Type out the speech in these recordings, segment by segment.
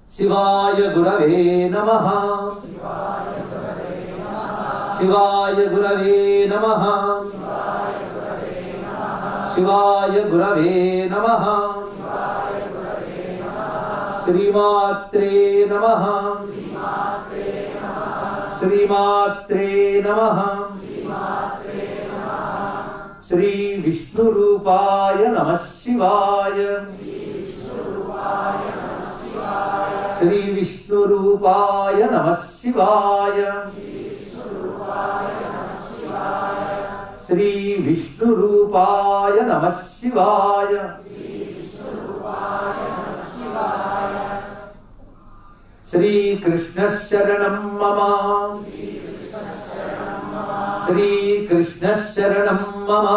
శివాయ గురవే నమ శివాయ గురవే నమ శివాయ గురవే నమ శ్రీమాత్రే నమ శ్రీమాత్రే నమ శ్రీ విష్ణురూపాయ నమ శివాయ శ్రీ విష్ణురూపాయ నమ శివాయ శ్రీ విష్ణురూపాయ నమ శివాయ శ్రీకృష్ణ శరణం మమ శ్రీకృష్ణ శరణం మమ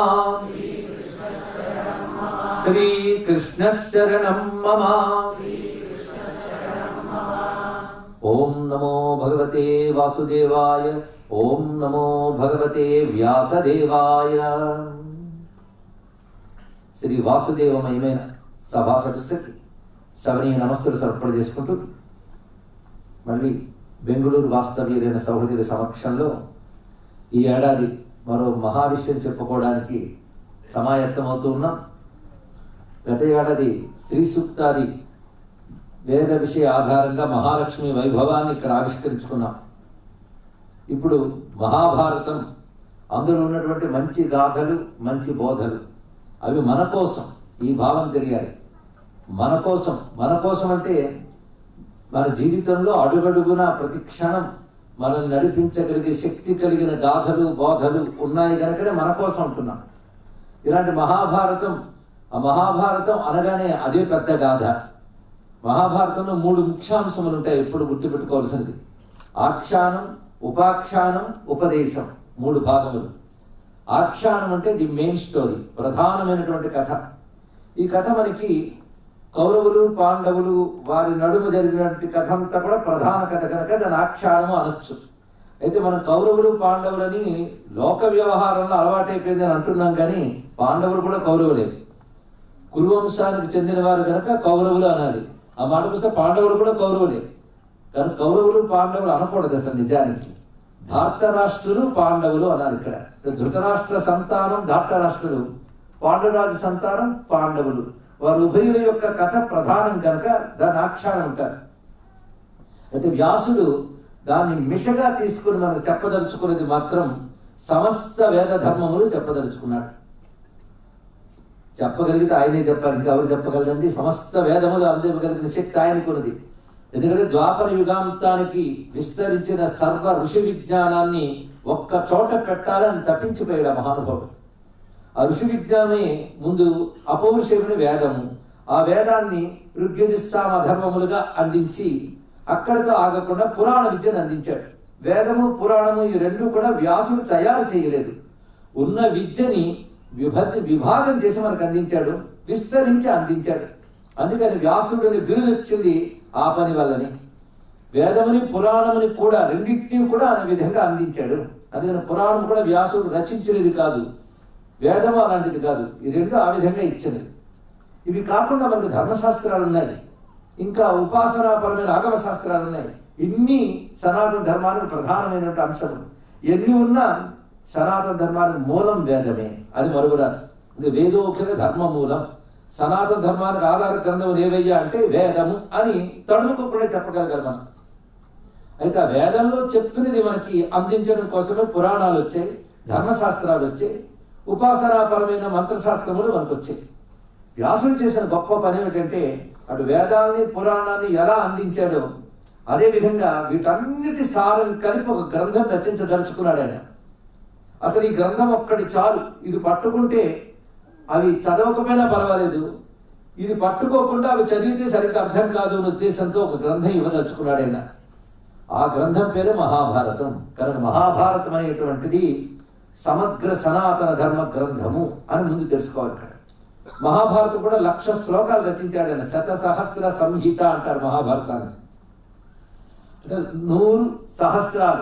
శ్రీకృష్ణ శరణం మమ ఓం నమో భగవతే వాసుదేవాయ ఓం నమో భగవతే వ్యాసదేవాయ శ్రీ వాసుదేవమయమైన సభా సదస్సుకి సవనీయ నమస్సులు సమర్పణ చేసుకుంటూ మళ్ళీ బెంగళూరు వాస్తవ్యులైన సౌహృదయుల సమక్షంలో ఈ ఏడాది మరో మహా విషయం చెప్పుకోవడానికి సమాయత్తమవుతూ ఉన్నాం గత ఏడాది శ్రీ సూక్తాది వేద విషయ ఆధారంగా మహాలక్ష్మి వైభవాన్ని ఇక్కడ ఆవిష్కరించుకున్నాం ఇప్పుడు మహాభారతం అందులో ఉన్నటువంటి మంచి గాథలు మంచి బోధలు అవి మన కోసం ఈ భావం తెలియాలి మన కోసం మన కోసం అంటే మన జీవితంలో అడుగడుగున ప్రతి క్షణం మనల్ని నడిపించగలిగే శక్తి కలిగిన గాథలు బోధలు ఉన్నాయి కనుకనే మన కోసం ఉంటున్నాం ఇలాంటి మహాభారతం ఆ మహాభారతం అనగానే అదే పెద్ద గాథ మహాభారతంలో మూడు ముఖ్యాంశములు ఉంటాయి ఎప్పుడు గుర్తుపెట్టుకోవాల్సింది ఆఖ్యానం ఉపాఖ్యానం ఉపదేశం మూడు భాగములు ఆఖ్యానం అంటే ది మెయిన్ స్టోరీ ప్రధానమైనటువంటి కథ ఈ కథ మనకి కౌరవులు పాండవులు వారి నడుమ జరిగినటువంటి కథ అంతా కూడా ప్రధాన కథ కనుక దాని ఆఖ్యానము అనొచ్చు అయితే మనం కౌరవులు పాండవులని లోక వ్యవహారంలో అలవాటైపోయింది అని అంటున్నాం కానీ పాండవులు కూడా కౌరవులే కురువంశానికి చెందిన వారు కనుక కౌరవులు అనాలి ఆ మాటకు వస్తే పాండవులు కూడా కౌరవులే కానీ కౌరవులు పాండవులు అనకూడదు అసలు నిజానికి ధార్తరాష్ట్రులు పాండవులు అన్నారు ఇక్కడ ధృతరాష్ట్ర సంతానం ధార్తరాష్ట్రులు పాండురాజు సంతానం పాండవులు వారు ఉభయుల యొక్క కథ ప్రధానం కనుక దాన్ని ఆఖ్యానం ఉంటారు అయితే వ్యాసుడు దాన్ని మిషగా తీసుకుని మనకు చెప్పదలుచుకున్నది మాత్రం సమస్త వేద ధర్మములు చెప్పదలుచుకున్నాడు చెప్పగలిగితే ఆయనే చెప్పాలి ఇంకా ఎవరు చెప్పగలరండి సమస్త వేదములు అందివ్వగలిగిన శక్తి ఆయనకున్నది ఎందుకంటే ద్వాపర యుగాంతానికి విస్తరించిన సర్వ ఋషి విజ్ఞానాన్ని ఒక్క చోట పెట్టాలని తప్పించిపోయాడు ఆ మహానుభావుడు ఆ ఋషి విజ్ఞానమే ముందు అపౌరుషముని వేదము ఆ వేదాన్ని ఋగ్యదిస్సామ ధర్మములుగా అందించి అక్కడితో ఆగకుండా పురాణ విద్యను అందించాడు వేదము పురాణము ఈ రెండు కూడా వ్యాసుడు తయారు చేయలేదు ఉన్న విద్యని విభజ విభాగం చేసి మనకు అందించాడు విస్తరించి అందించాడు అందుకని వ్యాసుడిని బిరుదు వచ్చింది ఆ పని వల్లని వేదముని పురాణముని కూడా రెండింటినీ కూడా అనే విధంగా అందించాడు అందుకని పురాణం కూడా వ్యాసుడు రచించినది కాదు వేదం అలాంటిది కాదు ఈ రెండు ఆ విధంగా ఇచ్చింది ఇవి కాకుండా మనకు ధర్మశాస్త్రాలు ఉన్నాయి ఇంకా ఉపాసనాపరమైన ఆగమ శాస్త్రాలు ఉన్నాయి ఇన్ని సనాతన ధర్మానికి ప్రధానమైనటువంటి అంశములు ఎన్ని ఉన్నా సనాతన ధర్మానికి మూలం వేదమే అది మరుగురాదు ఇది వేదోఖిల ధర్మ మూలం సనాతన ధర్మానికి ఆధార గ్రంథములు ఏవయ్యా అంటే వేదము అని తడుముకోకుండా చెప్పగలగాలి మనం అయితే ఆ వేదంలో చెప్పినది మనకి అందించడం కోసమే పురాణాలు వచ్చాయి ధర్మశాస్త్రాలు వచ్చాయి ఉపాసనాపరమైన మంత్రశాస్త్రములు మనకు వచ్చాయి వ్యాసుడు చేసిన గొప్ప పని ఏమిటంటే అటు వేదాల్ని పురాణాన్ని ఎలా అందించాడో అదే విధంగా వీటన్నిటి సారం కలిపి ఒక గ్రంథం రచించదలుచుకున్నాడు ఆయన అసలు ఈ గ్రంథం ఒక్కటి చాలు ఇది పట్టుకుంటే అవి చదవకపోయినా పర్వాలేదు ఇది పట్టుకోకుండా అవి చదివితే సరిగ్గా అర్థం కాదు అనే ఉద్దేశంతో ఒక గ్రంథం ఇవ్వదలుచుకున్నాడు ఆయన ఆ గ్రంథం పేరు మహాభారతం కనుక మహాభారతం అనేటువంటిది సమగ్ర సనాతన ధర్మ గ్రంథము అని ముందు తెలుసుకోవాలి ఇక్కడ మహాభారతం కూడా లక్ష శ్లోకాలు రచించాడు ఆయన శత సహస్ర సంహిత అంటారు మహాభారతాన్ని అంటే నూరు సహస్రాలు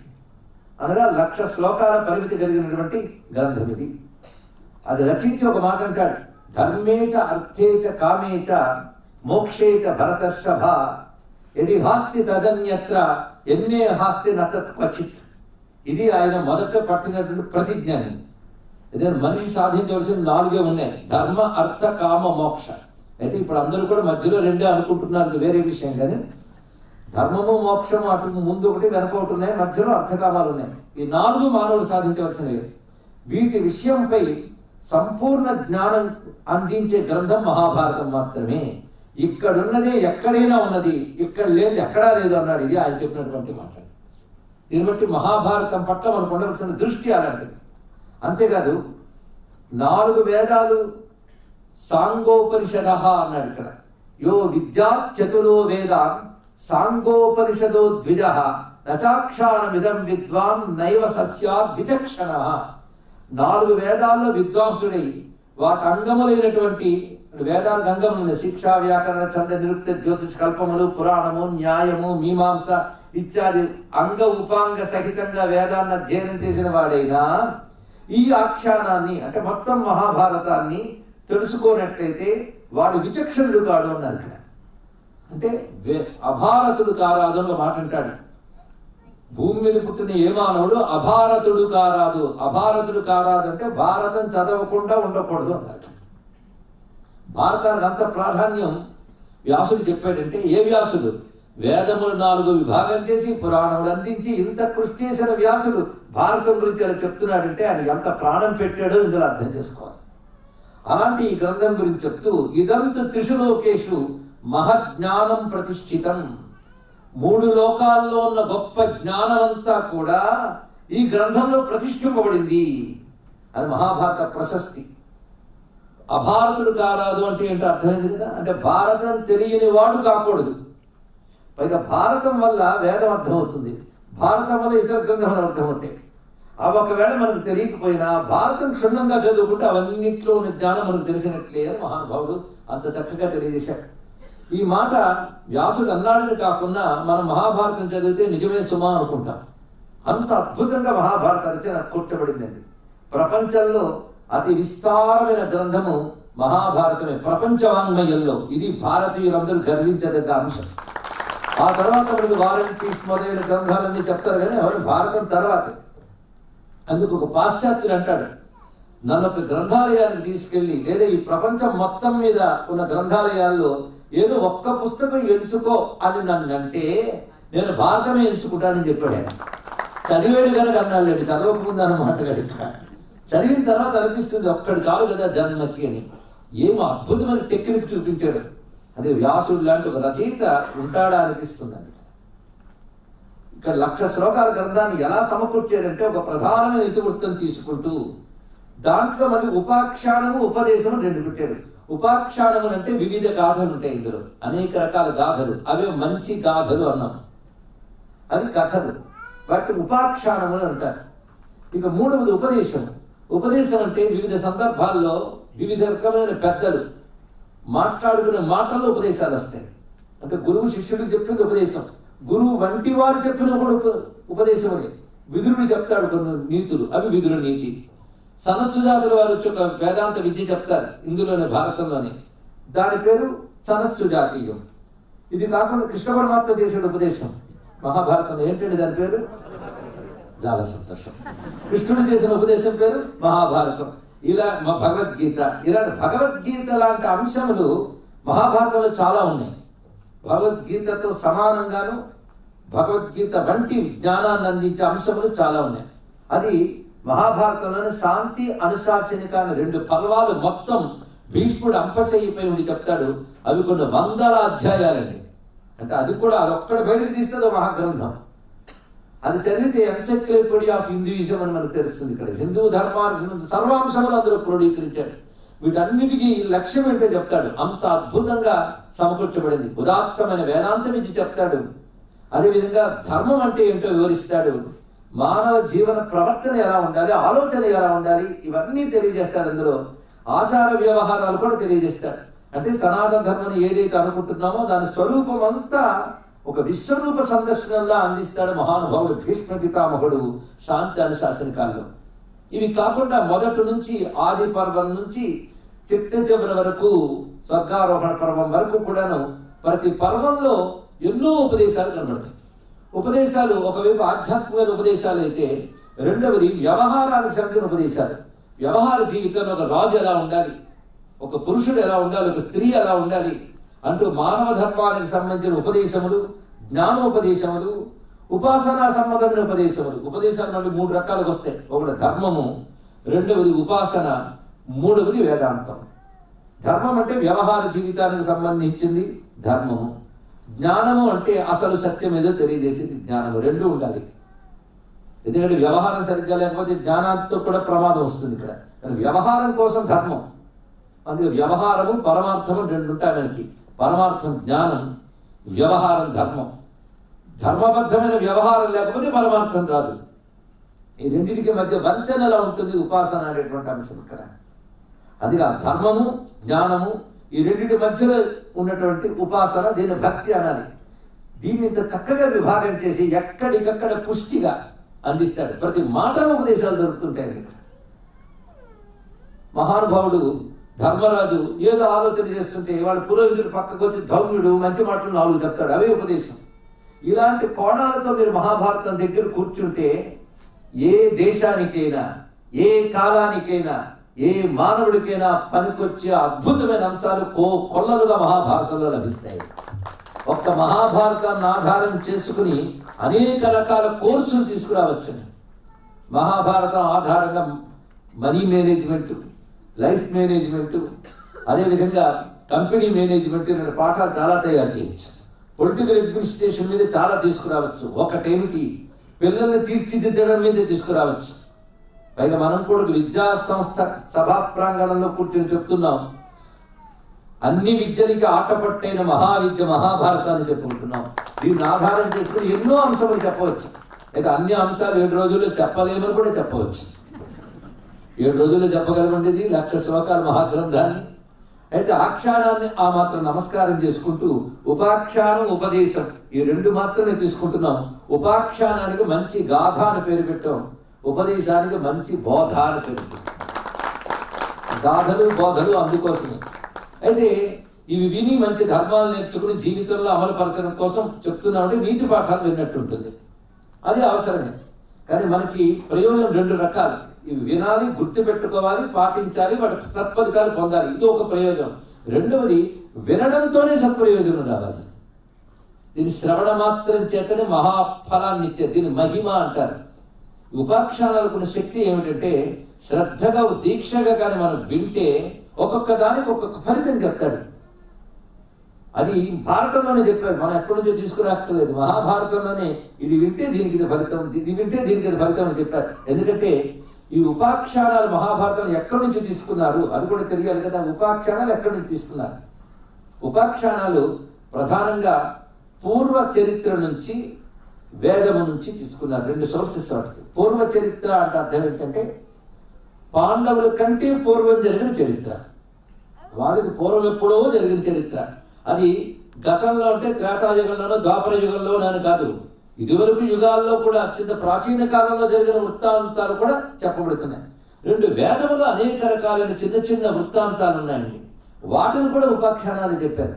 అనగా లక్ష శ్లోకాల పరిమితి కలిగినటువంటి గ్రంథం ఇది అది రచించి ఒక మాట అంటాడు ధర్మేచ అర్థేచ కామేచ మోక్షేచ భరతర్షభ ఎది హాస్తి తదన్యత్ర ఎన్నే హాస్తి నతత్ క్వచిత్ ఇది ఆయన మొదట పట్టినటువంటి ప్రతిజ్ఞని ఏదైనా మనిషి సాధించవలసిన నాలుగే ఉన్నాయి ధర్మ అర్థ కామ మోక్ష అయితే ఇప్పుడు అందరూ కూడా మధ్యలో రెండే అనుకుంటున్నారు ఇది వేరే విషయం కానీ ధర్మము మోక్షము అటు ముందు ఒకటి వెనక ఒకటి ఉన్నాయి మధ్యలో అర్థకామాలు ఉన్నాయి ఈ నాలుగు మానవుడు సాధించవలసినవి వీటి విషయంపై సంపూర్ణ జ్ఞానం అందించే గ్రంథం మహాభారతం మాత్రమే ఇక్కడున్నదే ఎక్కడైనా ఉన్నది ఇక్కడ లేదు ఎక్కడా లేదు అన్నాడు ఇది ఆయన చెప్పినటువంటి మాట దీన్ని బట్టి మహాభారతం పట్ల మనకు ఉండవలసిన దృష్టి అలాంటిది అంతేకాదు నాలుగు వేదాలు సాంగోపనిషద అన్నాడు ఇక్కడ యో విద్యా చతురో వేదా సాంగోపనిషదో ద్విజ నచాక్షాణమిదం విద్వాన్ నైవ సస్యా విచక్షణ నాలుగు వేదాల్లో విద్వాంసుడై వాటి అంగములైనటువంటి వేదానికి అంగములు శిక్ష వ్యాకరణ చంద నిరుక్త జ్యోతిష్ కల్పములు పురాణము న్యాయము మీమాంస ఇత్యాది అంగ ఉపాంగ సహితంగా వేదాన్ని అధ్యయనం చేసిన వాడైనా ఈ ఆఖ్యానాన్ని అంటే మొత్తం మహాభారతాన్ని తెలుసుకోనట్లయితే వాడు విచక్షణుడు కాడు అన్నారు ఇక్కడ అంటే వే- అభారతుడు కారాదు అని ఒక మాట అంటాడు భూమి మీద పుట్టిన ఏ మానవుడు అభారతుడు కారాదు అభారతుడు కారాదు అంటే భారతం చదవకుండా ఉండకూడదు అన్నారు భారతానికి అంత ప్రాధాన్యం వ్యాసుడు చెప్పాడంటే ఏ వ్యాసుడు వేదములు నాలుగు విభాగం చేసి పురాణములు అందించి ఇంత కృషి చేసిన వ్యాసుడు భారతం గురించి అలా చెప్తున్నాడంటే ఆయన ఎంత ప్రాణం పెట్టాడో ఇందులో అర్థం చేసుకోవాలి అలాంటి ఈ గ్రంథం గురించి చెప్తూ ఇదంతు త్రిశులోకేషు మహజ్ఞానం ప్రతిష్ఠితం మూడు లోకాల్లో ఉన్న గొప్ప జ్ఞానం అంతా కూడా ఈ గ్రంథంలో ప్రతిష్ఠింపబడింది అది మహాభారత ప్రశస్తి అభారతుడు కారాదు అంటే ఏంటో అర్థమైంది కదా అంటే భారతం తెలియని వాడు కాకూడదు పైగా భారతం వల్ల వేదం అర్థమవుతుంది భారతం వల్ల ఇతర గ్రంథములు అర్థమవుతాయి అవి ఒకవేళ మనకు తెలియకపోయినా భారతం క్షుణ్ణంగా చదువుకుంటే అవన్నింటిలో ఉన్న జ్ఞానం మనకు తెలిసినట్లే అని మహానుభావుడు అంత చక్కగా తెలియజేశాడు ఈ మాట వ్యాసుడు అన్నాడని కాకుండా మనం మహాభారతం చదివితే నిజమే సుమా అనుకుంటాం అంత అద్భుతంగా మహాభారత రచన కూర్చబడిందండి ప్రపంచంలో అతి విస్తారమైన గ్రంథము మహాభారతమే ప్రపంచ వాంగ్మయంలో ఇది భారతీయులందరూ గర్వించదగ్గ అంశం ఆ తర్వాత మనకి వారంటీస్ మొదలైన గ్రంథాలన్నీ చెప్తారు కానీ ఎవరు భారతం తర్వాత అందుకు ఒక పాశ్చాత్యుడు అంటాడు నన్ను ఒక గ్రంథాలయానికి తీసుకెళ్లి లేదా ఈ ప్రపంచం మొత్తం మీద ఉన్న గ్రంథాలయాల్లో ఏదో ఒక్క పుస్తకం ఎంచుకో అని నన్ను అంటే నేను భారతమే ఎంచుకుంటానని చెప్పాడు ఆయన చదివేడు కనుక అన్నాడు చదవకముందు అన్నమాట కనుక చదివిన తర్వాత అనిపిస్తుంది ఒక్కడు చాలు కదా జన్మకి అని ఏమో అద్భుతమైన టెక్నిక్ చూపించాడు అదే వ్యాసుడు లాంటి ఒక రచయిత ఉంటాడా అనిపిస్తుందండి ఇక్కడ లక్ష శ్లోకాల గ్రంథాన్ని ఎలా సమకూర్చారంటే ఒక ప్రధానమైన ఇతివృత్తం తీసుకుంటూ దాంట్లో మళ్ళీ ఉపాఖ్యానము ఉపదేశము రెండు పెట్టాడు ఉపాఖ్యానము అంటే వివిధ గాథలు ఉంటాయి ఇందులో అనేక రకాల గాథలు అవే మంచి గాథలు అన్నాం అవి కథలు వాటిని ఉపాఖ్యానములు అంటారు ఇక మూడవది ఉపదేశం ఉపదేశం అంటే వివిధ సందర్భాల్లో వివిధ రకమైన పెద్దలు మాట్లాడుకునే మాటల్లో ఉపదేశాలు వస్తాయి అంటే గురువు శిష్యుడికి చెప్పింది ఉపదేశం గురువు వంటి వారు చెప్పిన కూడా ఉప ఉపదేశం అదే విదురుడు చెప్తాడు కొన్ని నీతులు అవి విదురు నీతి సనత్సుజాతుల వారు వచ్చి ఒక వేదాంత విద్య చెప్తారు ఇందులోనే భారతంలోనే దాని పేరు సనత్సుజాతీయం ఇది కాకుండా కృష్ణ పరమాత్మ చేసిన ఉపదేశం మహాభారతంలో ఏంటండి దాని పేరు చాలా సంతోషం కృష్ణుడు చేసిన ఉపదేశం పేరు మహాభారతం ఇలా మా భగవద్గీత ఇలాంటి భగవద్గీత లాంటి అంశములు మహాభారతంలో చాలా ఉన్నాయి భగవద్గీతతో సమానంగాను భగవద్గీత వంటి జ్ఞానాన్ని అందించే అంశములు చాలా ఉన్నాయి అది మహాభారతంలోని శాంతి అనుశాసనిక అనే రెండు పర్వాలు మొత్తం భీష్ముడు అంపశయ్యపై ఉండి చెప్తాడు అవి కొన్ని వందల అధ్యాయాలండి అంటే అది కూడా అది ఒక్కడ బయటకు తీస్తుంది ఒక మహాగ్రంథం అది చదివితే ఎన్సైక్లోపీడియా ఆఫ్ హిందూయిజం అని మనకు తెలుస్తుంది ఇక్కడ హిందూ ధర్మానికి సర్వాంశములు అందులో క్రోడీకరించాడు వీటన్నిటికీ లక్ష్యం ఏంటో చెప్తాడు అంత అద్భుతంగా సమకూర్చబడింది ఉదాత్తమైన వేదాంతం ఇచ్చి చెప్తాడు అదేవిధంగా ధర్మం అంటే ఏంటో వివరిస్తాడు మానవ జీవన ప్రవర్తన ఎలా ఉండాలి ఆలోచన ఎలా ఉండాలి ఇవన్నీ తెలియజేస్తాడు అందులో ఆచార వ్యవహారాలు కూడా తెలియజేస్తాడు అంటే సనాతన ధర్మం ఏదైతే అనుకుంటున్నామో దాని స్వరూపం అంతా ఒక విశ్వరూప సందర్శనంలా అందిస్తాడు మహానుభావుడు భీష్మ పితామహుడు శాంతి అనుశాసనికాల్లో ఇవి కాకుండా మొదటి నుంచి ఆది పర్వం నుంచి చిట్ట చివరి వరకు స్వర్గారోహణ పర్వం వరకు కూడాను ప్రతి పర్వంలో ఎన్నో ఉపదేశాలు కనబడతాయి ఉపదేశాలు ఒకవైపు ఆధ్యాత్మికమైన ఉపదేశాలు అయితే రెండవది వ్యవహారానికి సంబంధించిన ఉపదేశాలు వ్యవహార జీవితంలో ఒక రాజు ఎలా ఉండాలి ఒక పురుషుడు ఎలా ఉండాలి ఒక స్త్రీ ఎలా ఉండాలి అంటూ మానవ ధర్మానికి సంబంధించిన ఉపదేశములు జ్ఞానోపదేశములు ఉపాసనా సంబంధమైన ఉపదేశములు ఉపదేశాలు మళ్ళీ మూడు రకాలకు వస్తాయి ఒకటి ధర్మము రెండవది ఉపాసన మూడవది వేదాంతం ధర్మం అంటే వ్యవహార జీవితానికి సంబంధించింది ధర్మము జ్ఞానము అంటే అసలు సత్యం ఏదో తెలియజేసేది జ్ఞానము రెండు ఉండాలి ఎందుకంటే వ్యవహారం సరిగ్గా లేకపోతే జ్ఞానంతో కూడా ప్రమాదం వస్తుంది ఇక్కడ కానీ వ్యవహారం కోసం ధర్మం అందుకే వ్యవహారము పరమార్థము రెండు ఉంటాయి మనకి పరమార్థం జ్ఞానం వ్యవహారం ధర్మం ధర్మబద్ధమైన వ్యవహారం లేకపోతే పరమార్థం రాదు ఈ రెండింటికి మధ్య వంతెన ఎలా ఉంటుంది ఉపాసన అనేటువంటి అంశం ఇక్కడ అందుకే ఆ ధర్మము జ్ఞానము ఈ రెండింటి మధ్యలో ఉన్నటువంటి ఉపాసన దీని భక్తి అనాలి దీన్ని ఇంత చక్కగా విభాగం చేసి ఎక్కడికక్కడ పుష్టిగా అందిస్తాడు ప్రతి మాటలో ఉపదేశాలు దొరుకుతుంటాయి ఇక్కడ మహానుభావుడు ధర్మరాజు ఏదో ఆలోచన చేస్తుంటే వాడు పురోహితుడు పక్కకు వచ్చి ధౌమ్యుడు మంచి మాటలు నాలుగు చెప్తాడు అవే ఉపదేశం ఇలాంటి కోణాలతో మీరు మహాభారతం దగ్గర కూర్చుంటే ఏ దేశానికైనా ఏ కాలానికైనా ఏ మానవుడికైనా పనికొచ్చే అద్భుతమైన అంశాలు కో కొల్లలుగా మహాభారతంలో లభిస్తాయి ఒక్క మహాభారతాన్ని ఆధారం చేసుకుని అనేక రకాల కోర్సులు తీసుకురావచ్చు మహాభారతం ఆధారంగా మనీ మేనేజ్మెంట్ లైఫ్ మేనేజ్మెంట్ అదేవిధంగా కంపెనీ మేనేజ్మెంట్ రెండు పాఠాలు చాలా తయారు చేయొచ్చు పొలిటికల్ అడ్మినిస్ట్రేషన్ మీద చాలా తీసుకురావచ్చు ఒకటేమిటి పిల్లల్ని తీర్చిదిద్దడం మీద తీసుకురావచ్చు పైగా మనం కూడా ఒక విద్యా సంస్థ సభా ప్రాంగణంలో కూర్చొని చెప్తున్నాం అన్ని విద్యలకి ఆటపట్టైన మహావిద్య మహాభారతాన్ని చెప్పుకుంటున్నాం దీన్ని ఆధారం చేసుకుని ఎన్నో అంశములు చెప్పవచ్చు అయితే అన్ని అంశాలు ఏడు రోజుల్లో చెప్పలేమని కూడా చెప్పవచ్చు ఏడు రోజుల్లో చెప్పగలమండి లక్ష శ్లోకాల మహాగ్రంథాన్ని అయితే ఆఖ్యానాన్ని ఆ మాత్రం నమస్కారం చేసుకుంటూ ఉపాఖ్యానం ఉపదేశం ఈ రెండు మాత్రమే తీసుకుంటున్నాం ఉపాఖ్యానానికి మంచి గాథ అని పేరు పెట్టాం ఉపదేశానికి మంచి బోధ అని పేరు పెట్టాం గాథలు బోధలు అందుకోసమే అయితే ఇవి విని మంచి ధర్మాలు నేర్చుకుని జీవితంలో అమలుపరచడం కోసం చెప్తున్నామంటే నీతి పాఠాలు విన్నట్టుంటుంది అది అవసరమే కానీ మనకి ప్రయోజనం రెండు రకాలు ఇవి వినాలి గుర్తుపెట్టుకోవాలి పాటించాలి వాటి సత్ఫలితాలు పొందాలి ఇది ఒక ప్రయోజనం రెండవది వినడంతోనే సత్ప్రయోజనం రావాలి దీని శ్రవణ మాత్రం చేతనే మహాఫలాన్ని ఇచ్చే దీని మహిమ అంటారు ఉపాఖ్యానాలకు ఉన్న శక్తి ఏమిటంటే శ్రద్ధగా దీక్షగా కానీ మనం వింటే ఒక్కొక్క దానికి ఒక్కొక్క ఫలితం చెప్తాడు అది భారతంలోనే చెప్పారు మనం ఎక్కడి నుంచో తీసుకురాక్కర్లేదు మహాభారతంలోనే ఇది వింటే దీనికి ఇది ఫలితం ఇది వింటే దీనికి ఇది ఫలితం అని చెప్పారు ఎందుకంటే ఈ ఉపాఖ్యానాలు మహాభారతం ఎక్కడి నుంచి తీసుకున్నారు అది కూడా తెలియాలి కదా ఉపాఖ్యానాలు ఎక్కడి నుంచి తీసుకున్నారు ఉపాఖ్యానాలు ప్రధానంగా పూర్వ చరిత్ర నుంచి వేదము నుంచి తీసుకున్నారు రెండు సోర్సెస్ వాటికి పూర్వ చరిత్ర అంటే అర్థం ఏంటంటే పాండవుల కంటే పూర్వం జరిగిన చరిత్ర వాళ్ళకి పూర్వం ఎప్పుడో జరిగిన చరిత్ర అది గతంలో అంటే త్రేతాయుగంలోనో ద్వాపర యుగంలోనని కాదు ఇదివరకు యుగాల్లో కూడా అత్యంత ప్రాచీన కాలంలో జరిగిన వృత్తాంతాలు కూడా చెప్పబడుతున్నాయి రెండు వేదములు అనేక రకాలైన చిన్న చిన్న వృత్తాంతాలు ఉన్నాయండి వాటిని కూడా ఉపాఖ్యానాలు చెప్పారు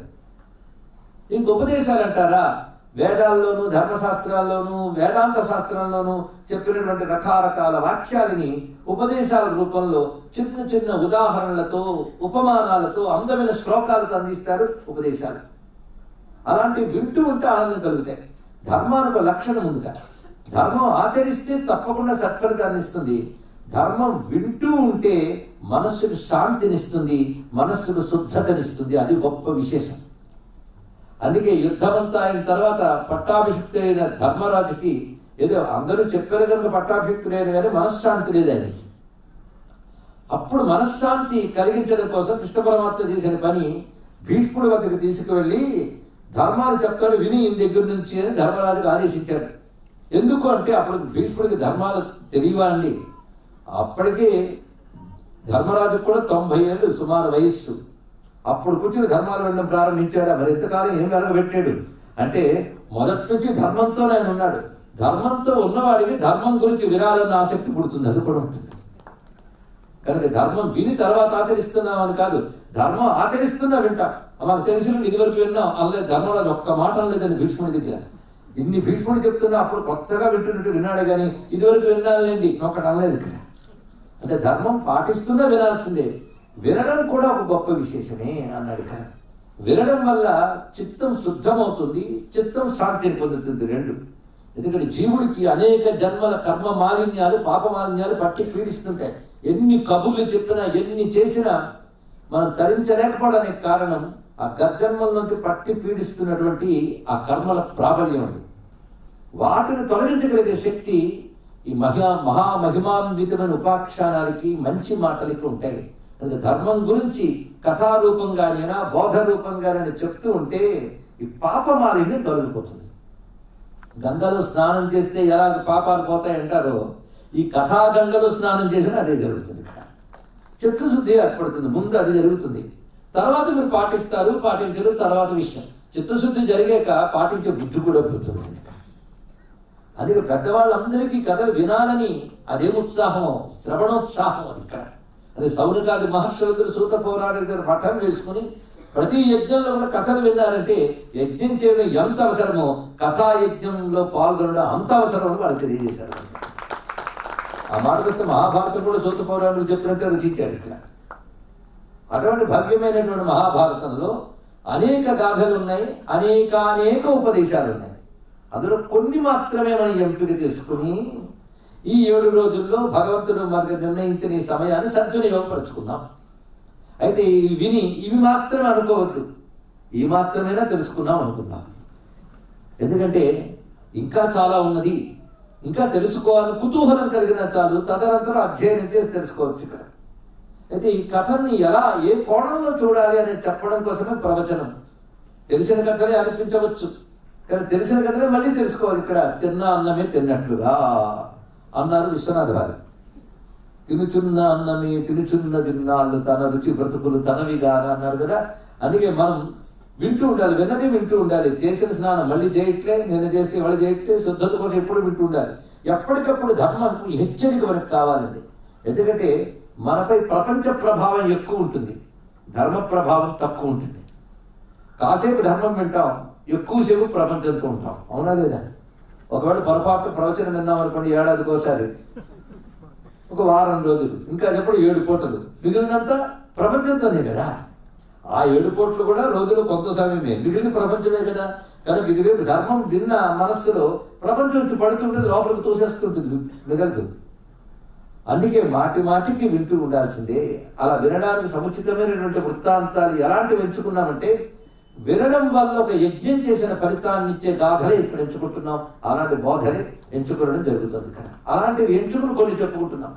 ఇంక ఉపదేశాలు అంటారా వేదాల్లోనూ ధర్మశాస్త్రాల్లోనూ వేదాంత శాస్త్రంలోనూ చెప్పినటువంటి రకరకాల వాక్యాలని ఉపదేశాల రూపంలో చిన్న చిన్న ఉదాహరణలతో ఉపమానాలతో అందమైన శ్లోకాలతో అందిస్తారు ఉపదేశాలు అలాంటి వింటూ ఉంటే ఆనందం కలుగుతాయి ధర్మానికి ఒక లక్షణం ఉంది కదా ధర్మం ఆచరిస్తే తప్పకుండా సత్ఫలితాన్ని ఇస్తుంది ధర్మం వింటూ ఉంటే మనస్సుకు శాంతినిస్తుంది మనస్సుకు శుద్ధతనిస్తుంది అది గొప్ప విశేషం అందుకే యుద్ధమంతా అయిన తర్వాత పట్టాభిషిక్తుడైన ధర్మరాజుకి ఏదో అందరూ చెప్పారు కనుక పట్టాభిషిక్తుడైన కానీ మనశ్శాంతి లేదు ఆయనకి అప్పుడు మనశ్శాంతి కలిగించడం కోసం కృష్ణ పరమాత్మ చేసిన పని భీష్ముడి వద్దకు తీసుకువెళ్ళి ధర్మాలు చెప్తాడు విని ఈయన దగ్గర నుంచి అని ధర్మరాజుకు ఆదేశించాడు ఎందుకు అంటే అప్పుడు భీష్ముడికి ధర్మాలు తెలియవా అండి అప్పటికే ధర్మరాజుకు కూడా తొంభై ఏళ్ళు సుమారు వయస్సు అప్పుడు కూర్చుని ధర్మాలు వెళ్ళడం ప్రారంభించాడు మరి ఎంతకాలం ఏం వెలగబెట్టాడు అంటే మొదటి నుంచి ధర్మంతో ఆయన ఉన్నాడు ధర్మంతో ఉన్నవాడికి ధర్మం గురించి వినాలన్న ఆసక్తి పుడుతుంది అది కూడా ఉంటుంది కనుక ధర్మం విని తర్వాత ఆచరిస్తున్నామని కాదు ధర్మం ఆచరిస్తున్నా వింటా మాకు తెలిసిన ఇదివరకు విన్నాం అల్లే ధర్మరాజు ఒక్క మాట లేదని భీష్ముడి దగ్గర ఇన్ని భీష్ముడు చెప్తున్నా అప్పుడు కొత్తగా వింటున్నట్టు విన్నాడే కానీ ఇదివరకు వినాలండి ఒకటి అనలేదు ఇక్కడ అంటే ధర్మం పాటిస్తున్నా వినాల్సిందే వినడం కూడా ఒక గొప్ప విశేషమే అన్నాడు ఇక్కడ వినడం వల్ల చిత్తం శుద్ధమవుతుంది చిత్తం శాంతిని పొందుతుంది రెండు ఎందుకంటే జీవుడికి అనేక జన్మల కర్మ మాలిన్యాలు పాప మాలిన్యాలు పట్టి పీడిస్తుంటాయి ఎన్ని కబుర్లు చెప్పినా ఎన్ని చేసినా మనం తరించలేకపోవడానికి కారణం ఆ గర్జన్మల నుంచి పట్టి పీడిస్తున్నటువంటి ఆ కర్మల ప్రాబల్యం అండి వాటిని తొలగించగలిగే శక్తి ఈ మహా మహామహిమాన్వితమైన ఉపాఖ్యానాలకి మంచి మాటలకి ఉంటాయి అందుకే ధర్మం గురించి కథారూపంగానైనా బోధ రూపంగానైనా చెప్తూ ఉంటే ఈ పాపమాలిన్యం తొలగిపోతుంది గంగలో స్నానం చేస్తే ఎలా పాపాలు పోతాయి అంటారో ఈ కథా గంగలో స్నానం చేసినా అదే జరుగుతుంది ఇక్కడ చిత్తశుద్ధి ఏర్పడుతుంది ముందు అది జరుగుతుంది తర్వాత మీరు పాటిస్తారు పాటించరు తర్వాత విషయం చిత్తశుద్ధి జరిగాక పాటించే బుద్ధి కూడా పుడుతుంది అందుకే పెద్దవాళ్ళందరికీ కథలు వినాలని అదేం ఉత్సాహమో శ్రవణోత్సాహం అది ఇక్కడ అది సౌనకాది మహర్షులందరూ సూత పౌరాణి దగ్గర పఠం వేసుకుని ప్రతి యజ్ఞంలో కూడా కథలు విన్నారంటే యజ్ఞం చేయడం ఎంత అవసరమో కథా యజ్ఞంలో పాల్గొనడం అంత అవసరమని వాళ్ళు తెలియజేశారు ఆ మాట వస్తే మహాభారతం కూడా సూత పౌరాణులు చెప్పినట్టే రుచించాడు ఇక్కడ అటువంటి భవ్యమైనటువంటి మహాభారతంలో అనేక గాథలు ఉన్నాయి అనేకానేక ఉపదేశాలు ఉన్నాయి అందులో కొన్ని మాత్రమే మనం ఎంపిక చేసుకుని ఈ ఏడు రోజుల్లో భగవంతుడు మనకు నిర్ణయించిన ఈ సమయాన్ని సద్వినియోగపరుచుకుందాం అయితే ఇవి విని ఇవి మాత్రమే అనుకోవద్దు ఈ మాత్రమేనా తెలుసుకున్నాం అనుకుందాం ఎందుకంటే ఇంకా చాలా ఉన్నది ఇంకా తెలుసుకోవాలని కుతూహలం కలిగిన చాలు తదనంతరం అధ్యయనం చేసి తెలుసుకోవచ్చు ఇక్కడ అయితే ఈ కథని ఎలా ఏ కోణంలో చూడాలి అనేది చెప్పడం కోసమే ప్రవచనం తెలిసిన కథలే అనిపించవచ్చు కానీ తెలిసిన కథలే మళ్ళీ తెలుసుకోవాలి ఇక్కడ తిన్న అన్నమే తిన్నట్లుగా అన్నారు విశ్వనాథ వారు తినుచున్న అన్నమే తినుచున్న తిన్నాళ్ళు తన రుచి బ్రతుకులు తనవిగా అని అన్నారు కదా అందుకే మనం వింటూ ఉండాలి విన్నది వింటూ ఉండాలి చేసిన స్నానం మళ్ళీ చేయట్లే నిన్న చేస్తే మళ్ళీ చేయట్లే శుద్ధత కోసం ఎప్పుడు వింటూ ఉండాలి ఎప్పటికప్పుడు ధర్మం హెచ్చరిక మనకు కావాలండి ఎందుకంటే మనపై ప్రపంచ ప్రభావం ఎక్కువ ఉంటుంది ధర్మ ప్రభావం తక్కువ ఉంటుంది కాసేపు ధర్మం వింటాం ఎక్కువసేపు ప్రపంచంతో ఉంటాం అవునా లేదా ఒకవేళ పొరపాటు ప్రవచనం విన్నాం అనుకోండి ఏడాదికోసారి ఒక వారం రోజులు ఇంకా చెప్పడు ఏడు పూటలు మిగిలినంతా ప్రపంచంతోనే కదా ఆ ఏడు పూటలు కూడా రోజులు కొంత సమయమే మిగిలిన ప్రపంచమే కదా కనుక ఇది రేపు ధర్మం విన్న మనస్సులో ప్రపంచం వచ్చి పడుతుంటుంది లోపలికి తోసేస్తుంటుంది మిగలదు అందుకే మాటి మాటికి వింటూ ఉండాల్సిందే అలా వినడానికి సముచితమైనటువంటి వృత్తాంతాలు ఎలాంటివి ఎంచుకున్నామంటే వినడం వల్ల ఒక యజ్ఞం చేసిన ఫలితాన్ని ఇచ్చే గాథలే ఇప్పుడు ఎంచుకుంటున్నాం అలాంటి బోధలే ఎంచుకోవడం జరుగుతుంది ఇక్కడ అలాంటివి ఎంచుకుని కొన్ని చెప్పుకుంటున్నాం